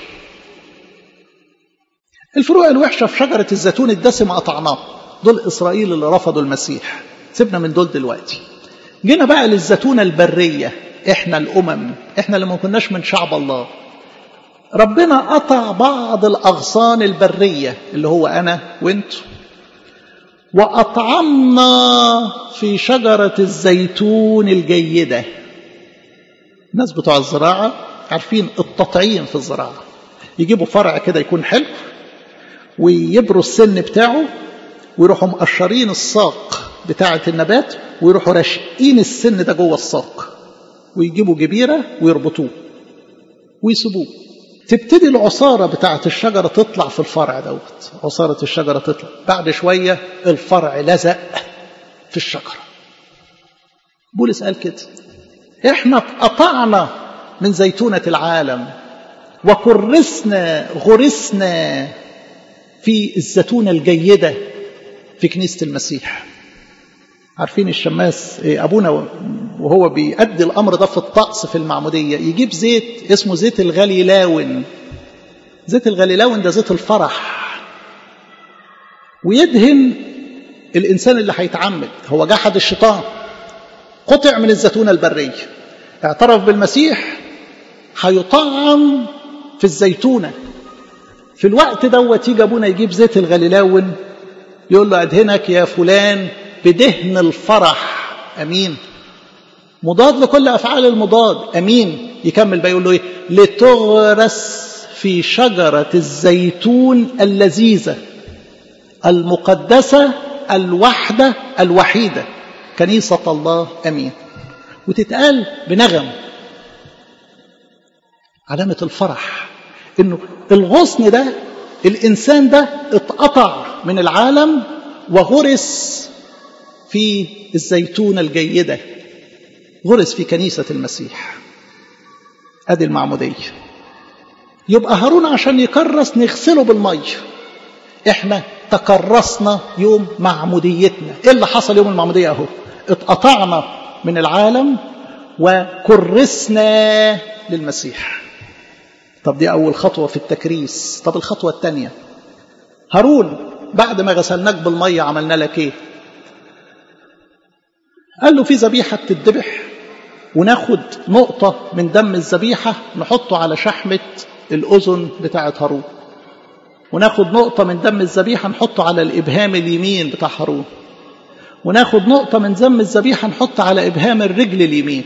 الفروع الوحشة في شجرة الزيتون الدسمة قطعناه دول إسرائيل اللي رفضوا المسيح سيبنا من دول دلوقتي جينا بقى للزيتونة البرية احنا الأمم احنا اللي ما كناش من شعب الله ربنا قطع بعض الأغصان البرية اللي هو أنا وانتوا وأطعمنا في شجرة الزيتون الجيدة الناس بتوع الزراعة عارفين التطعيم في الزراعة يجيبوا فرع كده يكون حلو ويبروا السن بتاعه ويروحوا مقشرين الساق بتاعة النبات ويروحوا راشقين السن ده جوه الساق ويجيبوا جبيرة ويربطوه ويسيبوه تبتدي العصارة بتاعة الشجرة تطلع في الفرع دوت عصارة الشجرة تطلع بعد شوية الفرع لزق في الشجرة بولس قال كده احنا اتقطعنا من زيتونة العالم وكرسنا غرسنا في الزيتونة الجيدة في كنيسة المسيح عارفين الشماس أبونا وهو بيأدي الأمر ده في الطقس في المعمودية يجيب زيت اسمه زيت الغليلاون زيت الغليلاون ده زيت الفرح ويدهن الإنسان اللي هيتعمد هو جحد الشيطان قطع من الزيتونة البرية اعترف بالمسيح هيطعم في الزيتونة في الوقت دوت يجي أبونا يجيب زيت الغليلاون يقول له أدهنك يا فلان بدهن الفرح أمين مضاد لكل أفعال المضاد أمين يكمل بقى يقول له إيه لتغرس في شجرة الزيتون اللذيذة المقدسة الوحدة الوحيدة كنيسة الله أمين وتتقال بنغم علامة الفرح إنه الغصن ده الإنسان ده اتقطع من العالم وغرس في الزيتونة الجيدة غرس في كنيسة المسيح ادي المعمودية يبقى هارون عشان يكرس نغسله بالمية احنا تكرسنا يوم معموديتنا ايه اللي حصل يوم المعمودية اهو اتقطعنا من العالم وكرسنا للمسيح طب دي اول خطوة في التكريس طب الخطوة الثانية هارون بعد ما غسلناك بالمية عملنا لك ايه قال له في ذبيحة بتذبح وناخد نقطة من دم الذبيحة نحطه على شحمة الأذن بتاعة هارون وناخد نقطة من دم الذبيحة نحطه على الإبهام اليمين بتاع هارون وناخد نقطة من دم الذبيحة نحط على إبهام الرجل اليمين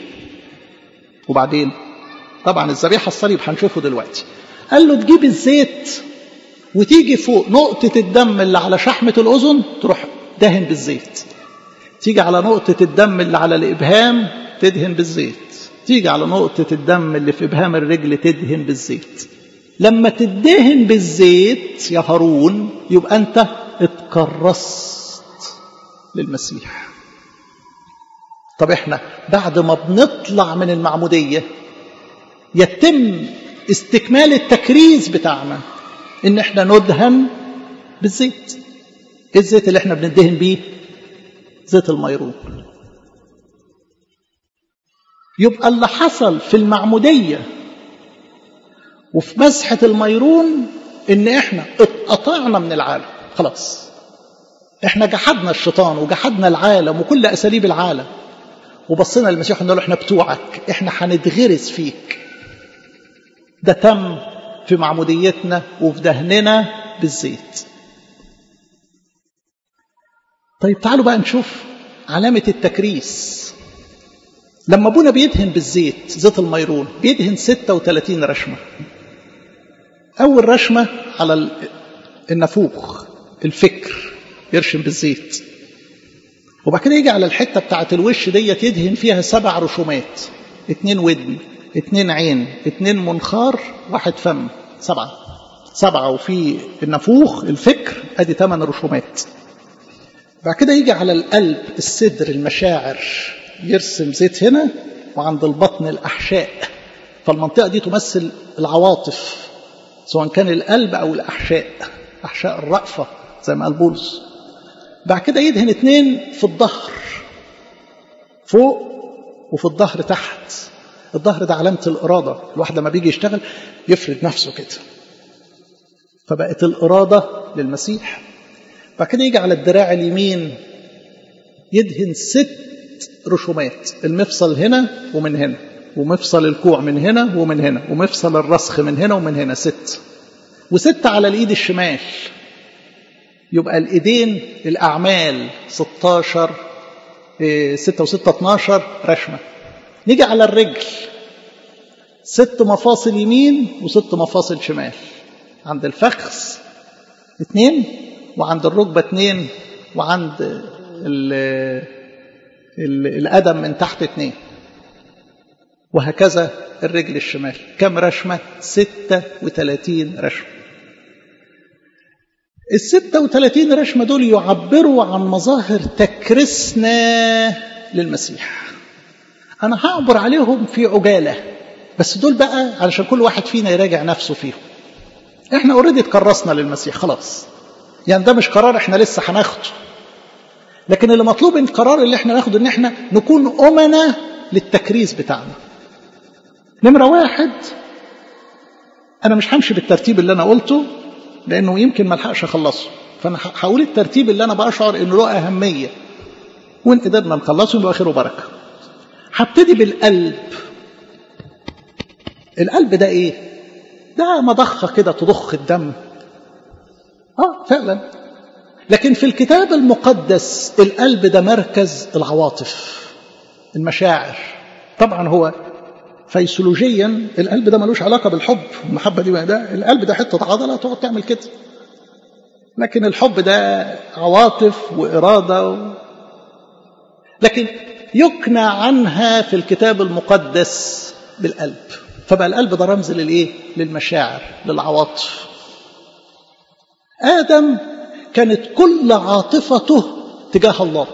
وبعدين طبعا الذبيحة الصليب هنشوفه دلوقتي قال له تجيب الزيت وتيجي فوق نقطة الدم اللي على شحمة الأذن تروح دهن بالزيت تيجي على نقطة الدم اللي على الإبهام تدهن بالزيت تيجي على نقطة الدم اللي في إبهام الرجل تدهن بالزيت لما تدهن بالزيت يا هارون يبقى أنت اتكرست للمسيح طب احنا بعد ما بنطلع من المعمودية يتم استكمال التكريس بتاعنا ان احنا ندهن بالزيت ايه الزيت اللي احنا بندهن بيه زيت الميرون يبقى اللي حصل في المعمودية وفي مسحة الميرون ان احنا اتقطعنا من العالم خلاص احنا جحدنا الشيطان وجحدنا العالم وكل اساليب العالم وبصينا للمسيح وقلنا له احنا بتوعك احنا هنتغرس فيك ده تم في معموديتنا وفي دهننا بالزيت طيب تعالوا بقى نشوف علامة التكريس لما ابونا بيدهن بالزيت زيت الميرون بيدهن 36 رشمة أول رشمة على النافوخ الفكر يرشم بالزيت وبعد كده يجي على الحتة بتاعة الوش ديت يدهن فيها سبع رشومات اتنين ودن اتنين عين اتنين منخار واحد فم سبعة سبعة وفي النافوخ الفكر ادي ثمان رشومات بعد كده يجي على القلب الصدر المشاعر يرسم زيت هنا وعند البطن الأحشاء فالمنطقة دي تمثل العواطف سواء كان القلب أو الأحشاء أحشاء الرأفة زي ما قال بولس بعد كده يدهن اتنين في الظهر فوق وفي الظهر تحت الظهر ده علامة الإرادة الواحد لما بيجي يشتغل يفرد نفسه كده فبقت الإرادة للمسيح بعد كده يجي على الدراع اليمين يدهن ست رشومات المفصل هنا ومن هنا ومفصل الكوع من هنا ومن هنا ومفصل الرسخ من هنا ومن هنا ست وست على الإيد الشمال يبقى الإيدين الأعمال 16 6 و6 12 رشمة نيجي على الرجل ست مفاصل يمين وست مفاصل شمال عند الفخذ اثنين وعند الركبة اثنين وعند ال ال القدم من تحت اثنين وهكذا الرجل الشمال كم رشمة ستة وثلاثين رشمة الستة وثلاثين رشمة دول يعبروا عن مظاهر تكرسنا للمسيح أنا هعبر عليهم في عجالة بس دول بقى علشان كل واحد فينا يراجع نفسه فيهم احنا اوريدي اتكرسنا للمسيح خلاص يعني ده مش قرار احنا لسه هناخده لكن اللي مطلوب القرار اللي احنا ناخده ان احنا نكون أمنا للتكريس بتاعنا نمرة واحد أنا مش همشي بالترتيب اللي أنا قلته لأنه يمكن ما الحقش أخلصه فأنا هقول الترتيب اللي أنا بشعر إنه له أهمية وإن قدرنا نخلصه يبقى خير وبركة هبتدي بالقلب القلب ده إيه؟ ده مضخة كده تضخ الدم آه فعلا لكن في الكتاب المقدس القلب ده مركز العواطف المشاعر طبعا هو فيسيولوجيا القلب ده ملوش علاقه بالحب المحبه دي ده القلب ده حته عضله تقعد تعمل كده لكن الحب ده عواطف واراده و... لكن يقنع عنها في الكتاب المقدس بالقلب فبقى القلب ده رمز للايه للمشاعر للعواطف ادم كانت كل عاطفته تجاه الله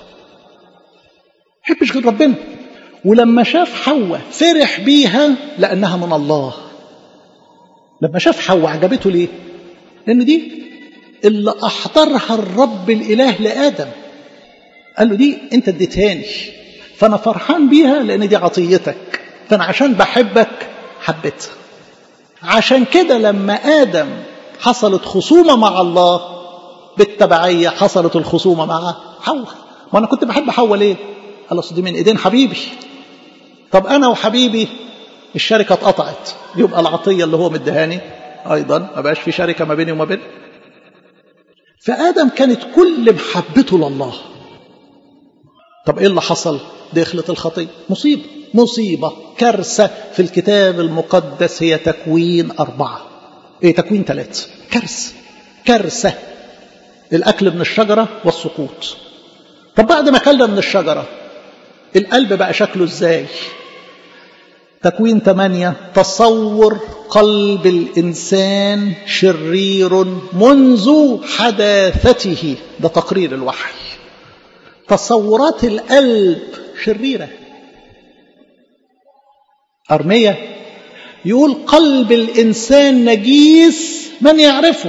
يحبش غير ربنا ولما شاف حواء فرح بيها لأنها من الله لما شاف حواء عجبته ليه لأن دي اللي أحضرها الرب الإله لآدم قال له دي أنت اديتهاني فأنا فرحان بيها لأن دي عطيتك فأنا عشان بحبك حبيتها عشان كده لما آدم حصلت خصومة مع الله بالتبعية حصلت الخصومة مع حواء وأنا كنت بحب حواء ليه؟ قال دي من إيدين حبيبي طب أنا وحبيبي الشركة اتقطعت يبقى العطية اللي هو مدهاني أيضا ما بقاش في شركة ما بيني وما بينه فآدم كانت كل محبته لله طب إيه اللي حصل دخلت الخطية مصيبة مصيبة كارثة في الكتاب المقدس هي تكوين أربعة ايه تكوين ثلاثة كارثة كارثة الأكل من الشجرة والسقوط طب بعد ما أكلنا من الشجرة القلب بقى شكله ازاي تكوين ثمانية تصور قلب الإنسان شرير منذ حداثته ده تقرير الوحي تصورات القلب شريرة أرمية يقول قلب الإنسان نجيس من يعرفه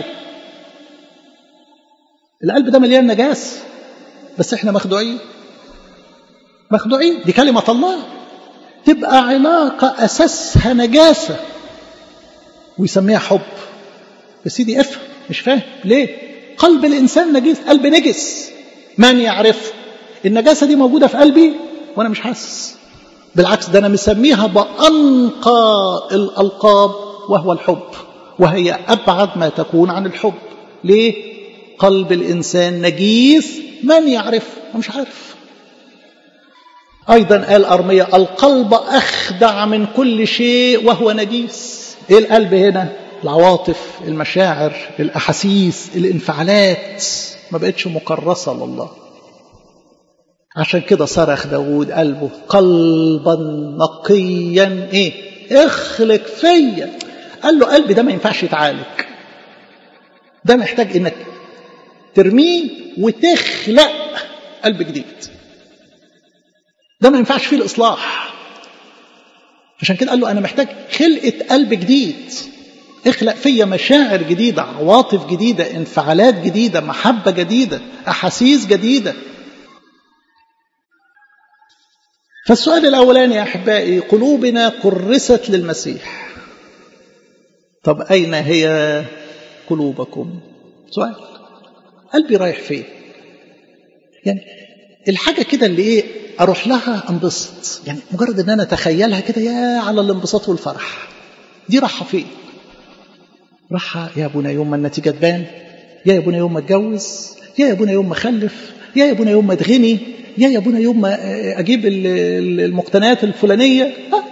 القلب ده مليان نجاس بس احنا مخدوعين مخدوعين دي كلمة الله تبقى علاقة أساسها نجاسة ويسميها حب يا سيدي افهم مش فاهم ليه قلب الإنسان نجيس قلب نجس من يعرفه النجاسة دي موجودة في قلبي وأنا مش حاسس بالعكس ده أنا مسميها بأنقى الألقاب وهو الحب وهي أبعد ما تكون عن الحب ليه قلب الإنسان نجيس من يعرف مش عارف أيضا قال أرمية القلب أخدع من كل شيء وهو نجيس إيه القلب هنا العواطف المشاعر الأحاسيس الانفعالات ما بقتش مكرسة لله عشان كده صرخ داود قلبه قلبا نقيا ايه اخلق فيا قال له قلبي ده ما ينفعش يتعالج ده محتاج انك ترميه وتخلق قلب جديد ده ما ينفعش فيه الاصلاح عشان كده قال له انا محتاج خلقه قلب جديد اخلق فيا مشاعر جديده عواطف جديده انفعالات جديده محبه جديده احاسيس جديده فالسؤال الأولاني يا أحبائي قلوبنا كرست للمسيح طب أين هي قلوبكم سؤال قلبي رايح فين يعني الحاجة كده اللي إيه أروح لها أنبسط يعني مجرد أن أنا أتخيلها كده يا على الانبساط والفرح دي راحة فين راحة يا أبونا يوم ما النتيجة تبان يا أبونا يوم ما اتجوز يا أبونا يوم ما أخلف يا أبونا يوم ما أتغني يا يا ابونا يوم ما اجيب المقتنيات الفلانيه ها.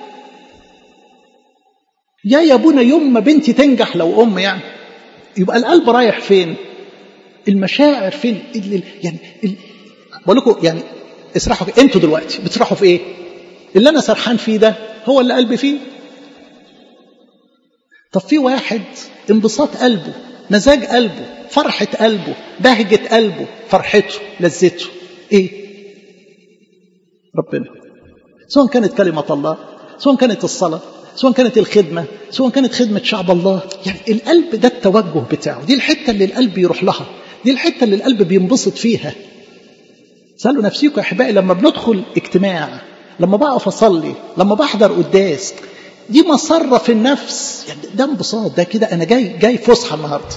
يا يا ابونا يوم ما بنتي تنجح لو ام يعني يبقى القلب رايح فين المشاعر فين يعني بقول لكم يعني اسرحوا انتوا دلوقتي بتسرحوا في ايه اللي انا سرحان فيه ده هو اللي قلبي فيه طب في واحد انبساط قلبه مزاج قلبه فرحة قلبه بهجة قلبه فرحته لذته ايه ربنا سواء كانت كلمة الله سواء كانت الصلاة سواء كانت الخدمة سواء كانت خدمة شعب الله يعني القلب ده التوجه بتاعه دي الحتة اللي القلب يروح لها دي الحتة اللي القلب بينبسط فيها سألوا نفسيكم يا أحبائي لما بندخل اجتماع لما بقف أصلي لما بحضر قداس دي مسرة في النفس يعني ده انبساط ده كده أنا جاي جاي فسحة النهارده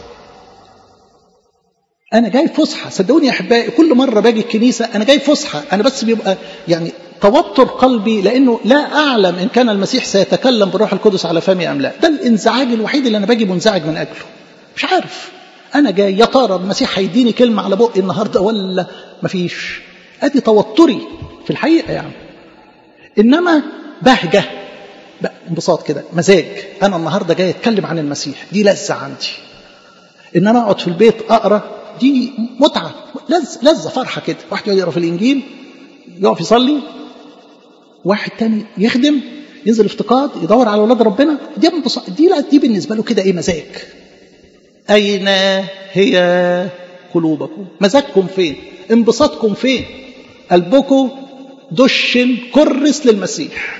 أنا جاي فسحة صدقوني يا أحبائي كل مرة باجي الكنيسة أنا جاي فسحة أنا بس بيبقى يعني توتر قلبي لأنه لا أعلم إن كان المسيح سيتكلم بالروح القدس على فمي أم لا ده الانزعاج الوحيد اللي أنا باجي منزعج من أجله مش عارف أنا جاي يا ترى المسيح هيديني كلمة على بقي النهاردة ولا مفيش أدي توتري في الحقيقة يعني إنما بهجة انبساط كده مزاج أنا النهاردة جاي أتكلم عن المسيح دي لذة عندي إن أنا أقعد في البيت أقرأ دي متعة لذة لذة فرحة كده واحد يقعد يقرا في الإنجيل يقف يصلي واحد تاني يخدم ينزل افتقاد يدور على أولاد ربنا دي دي لا دي بالنسبة له كده إيه مزاج أين هي قلوبكم مزاجكم فين انبساطكم فين قلبكم دش كرس للمسيح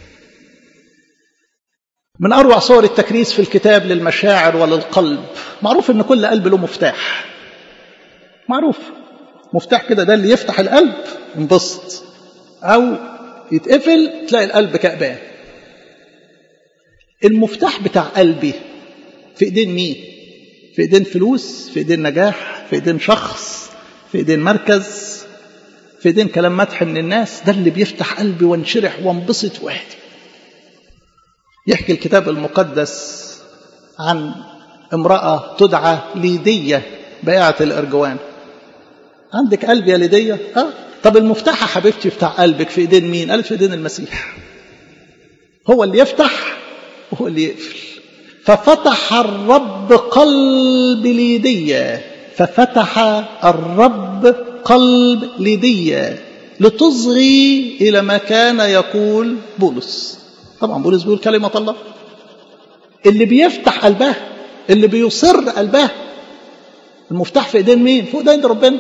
من أروع صور التكريس في الكتاب للمشاعر وللقلب معروف أن كل قلب له مفتاح معروف مفتاح كده ده اللي يفتح القلب انبسط أو يتقفل تلاقي القلب كأبان المفتاح بتاع قلبي في ايدين مين في ايدين فلوس في ايدين نجاح في ايدين شخص في ايدين مركز في ايدين كلام مدح من الناس ده اللي بيفتح قلبي وانشرح وانبسط واهدي يحكي الكتاب المقدس عن امرأة تدعى ليدية بائعة الأرجوان عندك قلب يا ليدية اه طب المفتاح يا حبيبتي بتاع قلبك في ايدين مين قالت في ايدين المسيح هو اللي يفتح وهو اللي يقفل ففتح الرب قلب ليديا ففتح الرب قلب ليديا لتصغي إلى ما كان يقول بولس طبعا بولس بيقول كلمة الله اللي بيفتح قلبها اللي بيصر قلبها المفتاح في ايدين مين فوق ده ربنا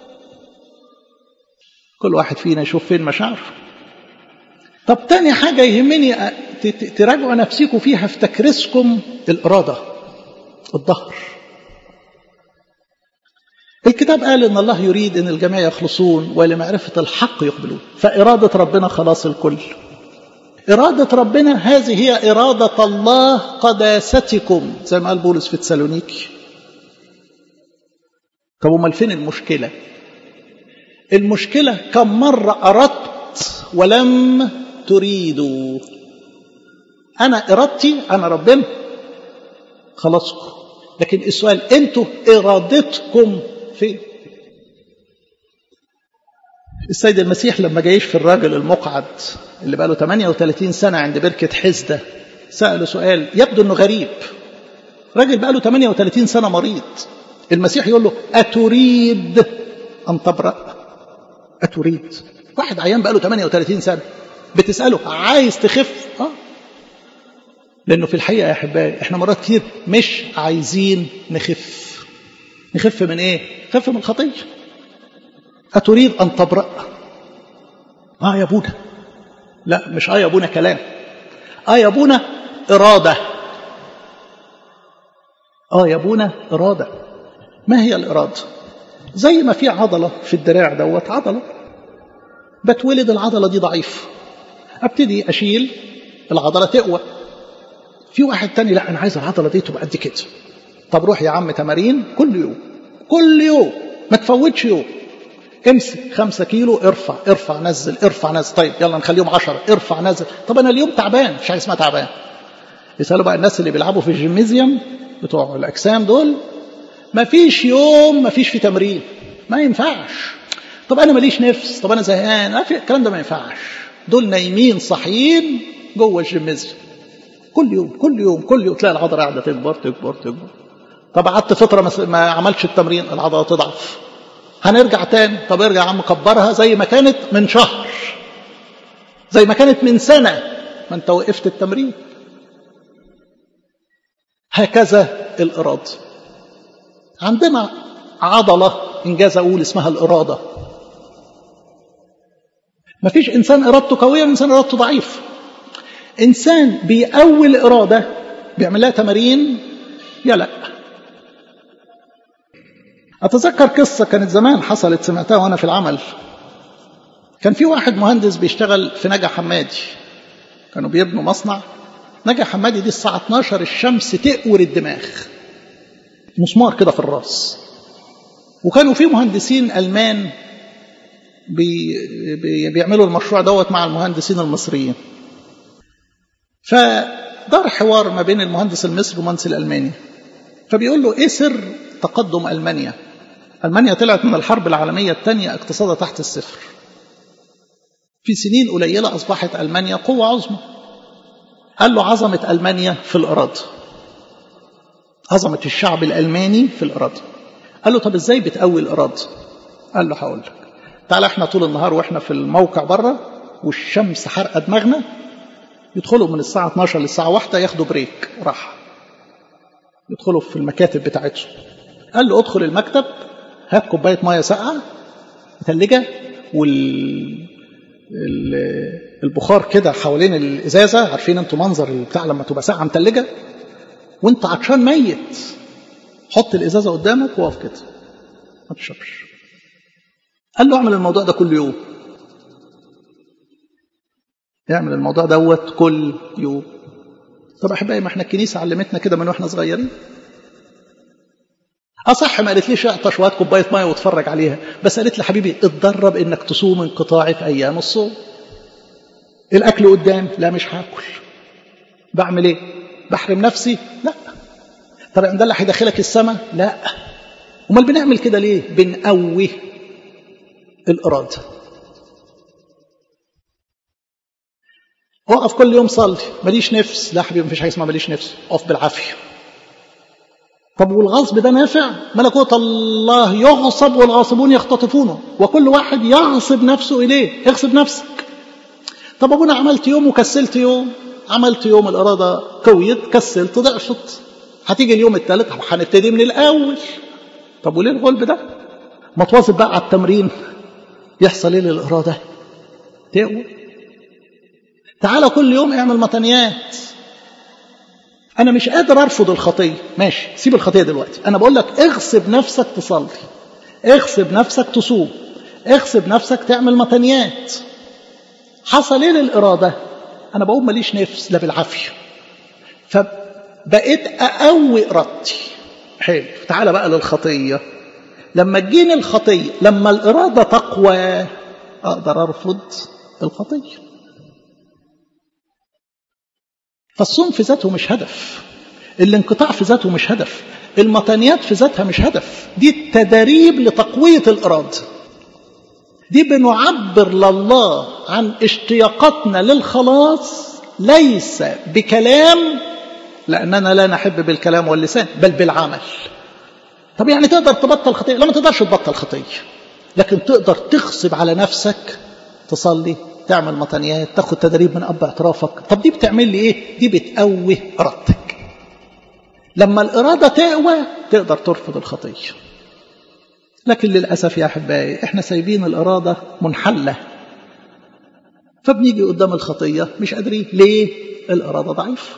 كل واحد فينا يشوف فين مشاعره طب تاني حاجة يهمني تراجعوا نفسكم فيها في تكريسكم الإرادة الظهر الكتاب قال ان الله يريد ان الجميع يخلصون ولمعرفة الحق يقبلون فإرادة ربنا خلاص الكل إرادة ربنا هذه هي إرادة الله قداستكم زي ما قال بولس في تسالونيكي طب امال فين المشكلة المشكلة كم مرة أردت ولم تريدوا أنا إرادتي أنا ربنا خلاصكم لكن السؤال أنتوا إرادتكم فين السيد المسيح لما جايش في الراجل المقعد اللي بقى له 38 سنة عند بركة حزدة سأله سؤال يبدو أنه غريب راجل بقى له 38 سنة مريض المسيح يقول له أتريد أن تبرأ أتريد واحد عيان بقى له 38 سنة بتسأله عايز تخف آه. لأنه في الحقيقة يا أحبائي إحنا مرات كتير مش عايزين نخف نخف من إيه؟ نخف من الخطية أتريد أن تبرأ آه يا أبونا لا مش آه يا أبونا كلام آه يا أبونا إرادة آه يا أبونا إرادة ما هي الإرادة زي ما في عضلة في الدراع دوت عضلة بتولد العضلة دي ضعيف ابتدي أشيل العضلة تقوى في واحد تاني لا أنا عايز العضلة دي تبقى قد كده طب روح يا عم تمارين كل يوم كل يوم ما تفوتش يوم امسك خمسة كيلو ارفع ارفع نزل ارفع نزل طيب يلا نخليهم عشرة ارفع نزل طب أنا اليوم تعبان مش حاجة اسمها تعبان يسألوا بقى الناس اللي بيلعبوا في الجيمنيزيوم بتوع الأجسام دول ما فيش يوم ما فيش في تمرين ما ينفعش طب أنا ماليش نفس طب أنا زهقان الكلام ده ما ينفعش دول نايمين صاحيين جوه الجيمنيزيوم كل يوم كل يوم كل يوم تلاقي العضله قاعده تكبر تكبر تكبر طب قعدت فتره ما عملش التمرين العضله تضعف هنرجع تاني طب ارجع يا عم كبرها زي ما كانت من شهر زي ما كانت من سنه ما انت وقفت التمرين هكذا الاراده عندنا عضله انجاز اقول اسمها الاراده ما فيش انسان ارادته قويه وانسان ارادته ضعيف انسان بيقوي الاراده بيعمل لها تمارين يا لا اتذكر قصه كانت زمان حصلت سمعتها وانا في العمل كان في واحد مهندس بيشتغل في نجا حمادي كانوا بيبنوا مصنع نجا حمادي دي الساعه 12 الشمس تقور الدماغ مسمار كده في الراس وكانوا في مهندسين المان بي بي بيعملوا المشروع دوت مع المهندسين المصريين فدار حوار ما بين المهندس المصري والمهندس الالماني فبيقول له ايه سر تقدم المانيا المانيا طلعت من الحرب العالميه الثانيه اقتصادها تحت الصفر في سنين قليله اصبحت المانيا قوه عظمى قال له عظمه المانيا في الاراده عظمه الشعب الالماني في الاراده قال له طب ازاي بتقوي الاراده قال له هقول لك تعالى احنا طول النهار واحنا في الموقع بره والشمس حرقه دماغنا يدخلوا من الساعة 12 للساعة 1 ياخدوا بريك راحة يدخلوا في المكاتب بتاعتهم قال له ادخل المكتب هات كوباية مية ساقعة متلجة وال البخار كده حوالين الإزازة عارفين انتوا منظر البتاع لما تبقى ساقعة متلجة وانت عطشان ميت حط الإزازة قدامك وقف كده ما تشربش قال له اعمل الموضوع ده كل يوم يعمل الموضوع دوت كل يوم طب احبائي ما احنا الكنيسه علمتنا كده من واحنا صغيرين اصح ما قالت ليش اعطى شويه كوبايه ميه واتفرج عليها بس قالت لي حبيبي اتدرب انك تصوم انقطاعي في ايام الصوم الاكل قدام لا مش هاكل بعمل ايه بحرم نفسي لا طب ده اللي هيدخلك السماء لا امال بنعمل كده ليه بنقوي الاراده اقف كل يوم صلي ماليش نفس لا حبيبي مفيش حاجه اسمها ماليش نفس اقف بالعافيه طب والغصب ده نافع ملكوت الله يغصب والغاصبون يختطفونه وكل واحد يغصب نفسه اليه اغصب نفسك طب ابونا عملت يوم وكسلت يوم عملت يوم الاراده قويت كسلت ضعفت هتيجي اليوم الثالث هنبتدي من الاول طب وليه الغلب ده ما تواظب بقى على التمرين يحصل ايه للاراده تقوى تعالى كل يوم اعمل متنيات انا مش قادر ارفض الخطيه ماشي سيب الخطيه دلوقتي انا بقول لك اغصب نفسك تصلي اغصب نفسك تصوم اغصب نفسك تعمل متنيات حصل ايه للاراده انا بقول ماليش نفس لا بالعافيه فبقيت اقوي ارادتي حلو تعالى بقى للخطيه لما تجيني الخطيه لما الاراده تقوى اقدر ارفض الخطيه فالصوم في ذاته مش هدف الانقطاع في ذاته مش هدف المتنيات في ذاتها مش هدف دي التدريب لتقوية الإرادة دي بنعبر لله عن اشتياقاتنا للخلاص ليس بكلام لأننا لا نحب بالكلام واللسان بل بالعمل طب يعني تقدر تبطل خطية لا ما تقدرش تبطل خطية لكن تقدر تغصب على نفسك تصلي تعمل مطنيات تاخد تدريب من اب اعترافك طب دي بتعمل لي ايه دي بتقوي ارادتك لما الاراده تقوى تقدر ترفض الخطيه لكن للاسف يا احبائي احنا سايبين الاراده منحله فبنيجي قدام الخطيه مش قادرين ليه الاراده ضعيفه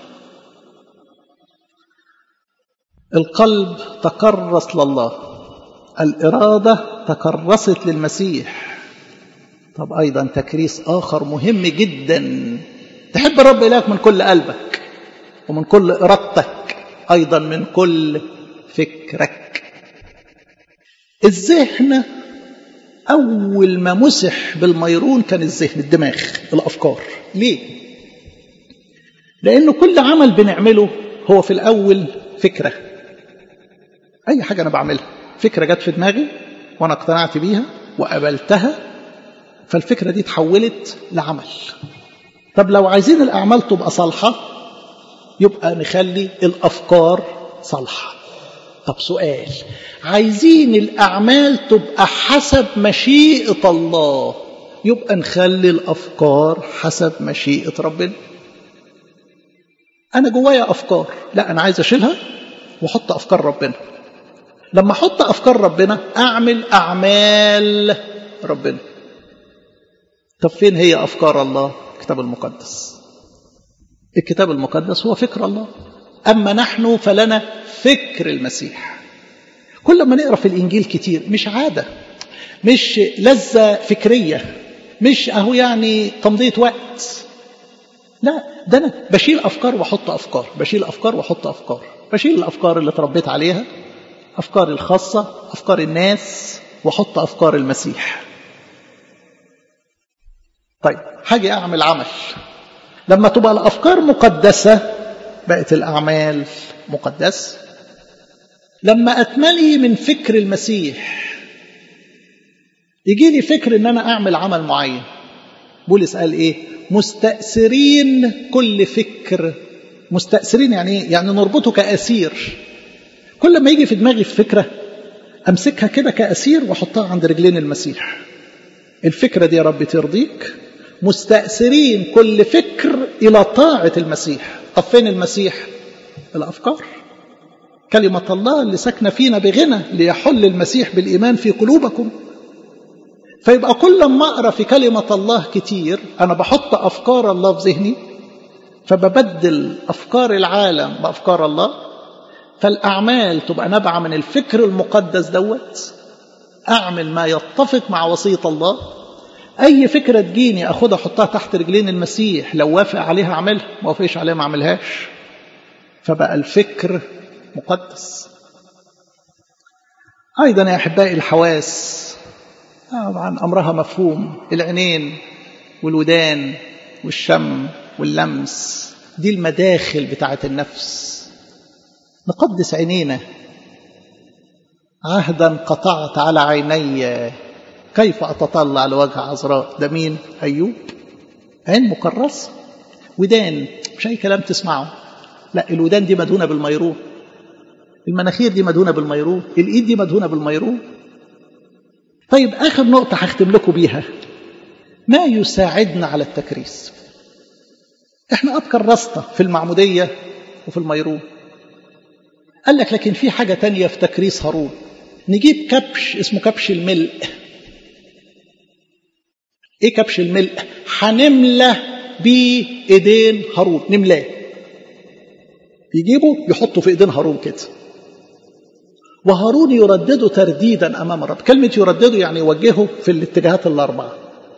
القلب تكرس لله الاراده تكرست للمسيح طب أيضا تكريس آخر مهم جدا تحب الرب إلهك من كل قلبك ومن كل إرادتك أيضا من كل فكرك الذهن أول ما مسح بالميرون كان الذهن الدماغ الأفكار ليه؟ لأنه كل عمل بنعمله هو في الأول فكرة أي حاجة أنا بعملها فكرة جت في دماغي وأنا اقتنعت بيها وقبلتها فالفكرة دي تحولت لعمل طب لو عايزين الأعمال تبقى صالحة يبقى نخلي الأفكار صالحة طب سؤال عايزين الأعمال تبقى حسب مشيئة الله يبقى نخلي الأفكار حسب مشيئة ربنا أنا جوايا أفكار لا أنا عايز أشيلها وأحط أفكار ربنا لما أحط أفكار ربنا أعمل أعمال ربنا طب فين هي أفكار الله الكتاب المقدس الكتاب المقدس هو فكر الله أما نحن فلنا فكر المسيح كل ما نقرأ في الإنجيل كتير مش عادة مش لذة فكرية مش أهو يعني تمضية وقت لا ده أنا بشيل أفكار وأحط أفكار بشيل أفكار وأحط أفكار بشيل الأفكار اللي تربيت عليها أفكاري الخاصة أفكار الناس وأحط أفكار المسيح طيب حاجة أعمل عمل لما تبقى الأفكار مقدسة بقت الأعمال مقدسة لما أتملي من فكر المسيح يجي لي فكر ان انا اعمل عمل معين بولس قال ايه مستأثرين كل فكر مستأثرين يعني ايه يعني نربطه كأسير كل ما يجي في دماغي في فكرة امسكها كده كأسير واحطها عند رجلين المسيح الفكرة دي يا رب ترضيك مستأثرين كل فكر إلى طاعة المسيح طب فين المسيح الأفكار كلمة الله اللي ساكنة فينا بغنى ليحل المسيح بالإيمان في قلوبكم فيبقى كل ما أقرأ في كلمة الله كتير أنا بحط أفكار الله في ذهني فببدل أفكار العالم بأفكار الله فالأعمال تبقى نابعة من الفكر المقدس دوت أعمل ما يتفق مع وصية الله أي فكرة تجيني أخدها أحطها تحت رجلين المسيح لو وافق عليها أعملها ما وافقش عليها ما أعملهاش فبقى الفكر مقدس أيضا يا أحبائي الحواس طبعا أمرها مفهوم العينين والودان والشم واللمس دي المداخل بتاعة النفس نقدس عينينا عهدا قطعت على عيني كيف أتطلع لوجه عذراء ده مين أيوب عين مكرسة ودان مش أي كلام تسمعه لا الودان دي مدهونة بالميرون المناخير دي مدهونة بالميرون الإيد دي مدهونة بالميرون طيب آخر نقطة هختم لكم بيها ما يساعدنا على التكريس احنا أبكر راسنا في المعمودية وفي الميرون قال لك لكن في حاجة تانية في تكريس هارون نجيب كبش اسمه كبش الملء ايه كبش الملء هنملى بايدين هارون نملاه يجيبه يحطه في ايدين هارون كده وهارون يردده ترديدا امام الرب كلمه يردده يعني يوجهه في الاتجاهات الاربعه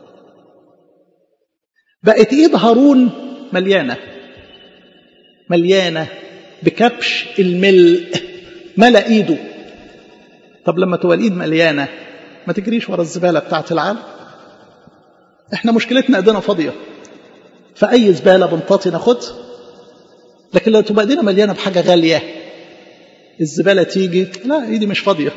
بقت ايد هارون مليانه مليانه بكبش الملء ملا ايده طب لما تبقى الايد مليانه ما تجريش ورا الزباله بتاعت العالم احنا مشكلتنا ايدينا فاضيه فاي زباله بنطاطي ناخدها لكن لو تبقى ايدينا مليانه بحاجه غاليه الزباله تيجي لا ايدي مش فاضيه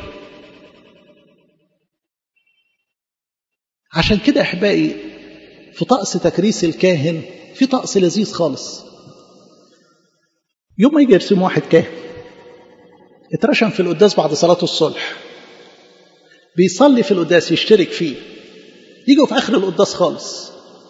عشان كده احبائي في طقس تكريس الكاهن في طقس لذيذ خالص يوم ما يجي يرسم واحد كاهن اترشم في القداس بعد صلاة الصلح بيصلي في القداس يشترك فيه يجوا في آخر القداس خالص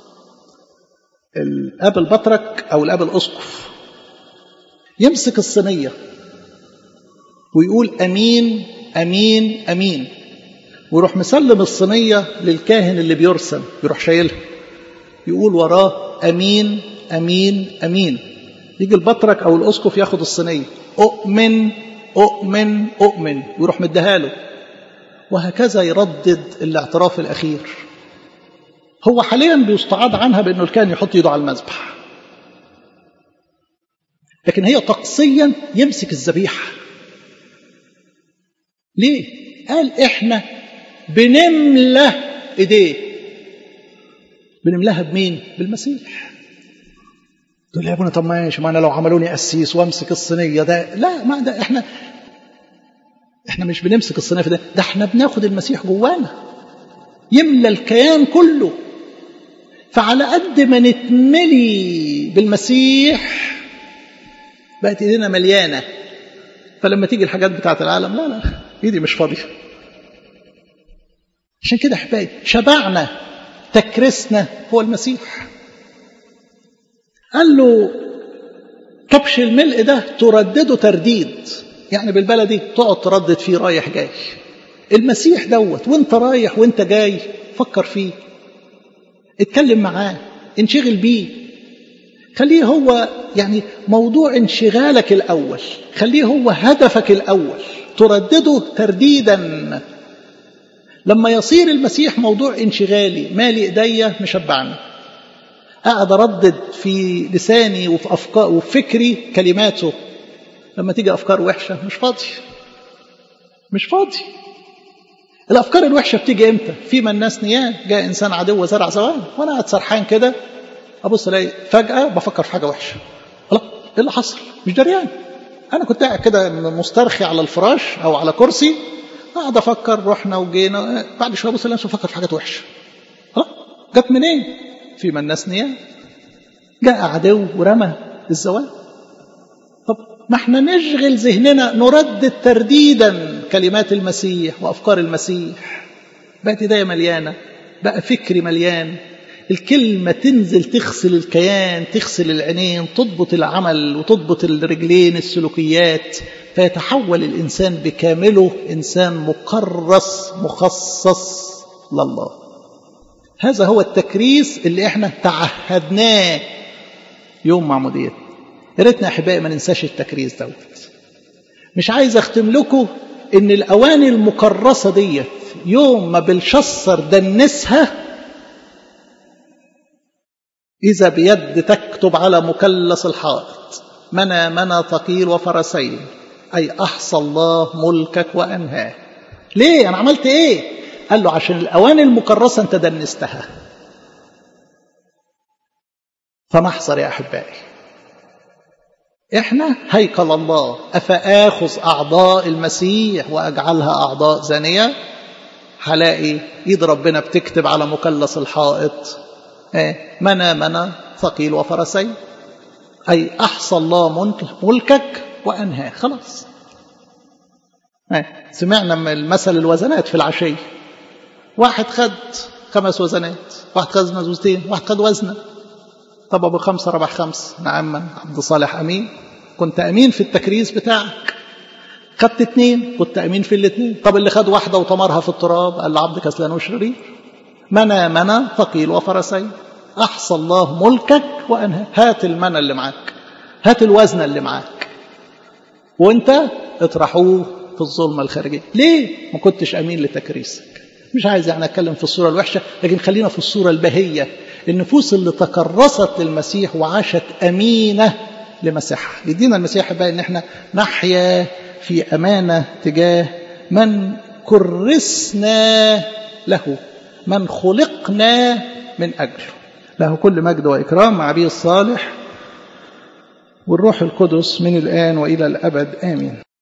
الأب البطرك أو الأب الأسقف يمسك الصينية ويقول أمين أمين أمين ويروح مسلم الصينية للكاهن اللي بيرسم يروح شايلها يقول وراه أمين أمين أمين يجي البطرك أو الأسقف ياخد الصينية أؤمن أؤمن أؤمن ويروح مديها له وهكذا يردد الاعتراف الأخير هو حاليا بيستعاض عنها بأنه الكاهن يحط يده على المذبح لكن هي طقسيا يمسك الذبيحة ليه؟ قال إحنا بنملى إيديه بنملاها بمين؟ بالمسيح تقول لي يا ابونا طب ماشي ما انا لو عملوني قسيس وامسك الصينيه ده لا ما ده احنا احنا مش بنمسك الصينيه في ده ده احنا بناخد المسيح جوانا يملى الكيان كله فعلى قد ما نتملي بالمسيح بقت ايدينا مليانه فلما تيجي الحاجات بتاعت العالم لا لا ايدي مش فاضيه عشان كده احبائي شبعنا تكرسنا هو المسيح قال له كبش الملء ده تردده ترديد يعني بالبلدي تقعد تردد فيه رايح جاي المسيح دوت وانت رايح وانت جاي فكر فيه اتكلم معاه انشغل بيه خليه هو يعني موضوع انشغالك الأول خليه هو هدفك الأول تردده ترديدا لما يصير المسيح موضوع انشغالي مالي ايديا مشبعني قاعد اردد في لساني وفي افكار وفي فكري كلماته لما تيجي افكار وحشه مش فاضي مش فاضي الافكار الوحشه بتيجي امتى في من الناس نيام جاء انسان عدو زرع زوال وانا قاعد سرحان كده ابص الاقي فجاه بفكر في حاجه وحشه الله ايه اللي حصل مش دريان انا كنت قاعد كده مسترخي على الفراش او على كرسي قاعد افكر رحنا وجينا بعد شويه ابص الاقي بفكر في حاجات وحشه الله جت منين إيه؟ في من الناس نيام جاء عدو ورمى الزوال طب ما احنا نشغل ذهننا نردد ترديدا كلمات المسيح وافكار المسيح بقت ايديا مليانه بقى فكري مليان الكلمه تنزل تغسل الكيان تغسل العينين تضبط العمل وتضبط الرجلين السلوكيات فيتحول الانسان بكامله انسان مكرس مخصص لله هذا هو التكريس اللي احنا تعهدناه يوم معموديتنا يا ريتنا احبائي ما ننساش التكريس دوت مش عايز اختم لكم ان الاواني المكرسه ديت يوم ما بلشصر دنسها اذا بيد تكتب على مثلث الحائط منى منى ثقيل وفرسين اي احصى الله ملكك وانهاه ليه انا عملت ايه قال له عشان الاواني المكرسه انت دنستها فنحذر يا احبائي احنا هيكل الله افاخذ اعضاء المسيح واجعلها اعضاء زانيه هلاقي ايد ربنا بتكتب على مثلث الحائط ايه منى منى ثقيل وفرسين أي أحصى الله ملكك وأنهاه خلاص سمعنا من المثل الوزنات في العشية واحد خد خمس وزنات واحد خد مزوزتين واحد خد وزنة طب أبو خمسة ربح خمس نعم عبد صالح أمين كنت أمين في التكريس بتاعك خدت اتنين كنت أمين في الاتنين طب اللي خد واحدة وطمرها في التراب قال له عبد كسلان وشرير منى منى ثقيل وفرسين أحصى الله ملكك وأنهى هات المنى اللي معاك هات الوزن اللي معاك وانت اطرحوه في الظلمة الخارجية ليه ما كنتش أمين لتكريسك مش عايز يعني أتكلم في الصورة الوحشة لكن خلينا في الصورة البهية النفوس اللي تكرست للمسيح وعاشت أمينة لمسيحها يدينا المسيح بقى ان احنا نحيا في أمانة تجاه من كرسنا له من خلقنا من أجله له كل مجد وإكرام مع أبيه الصالح والروح القدس من الآن وإلى الأبد آمين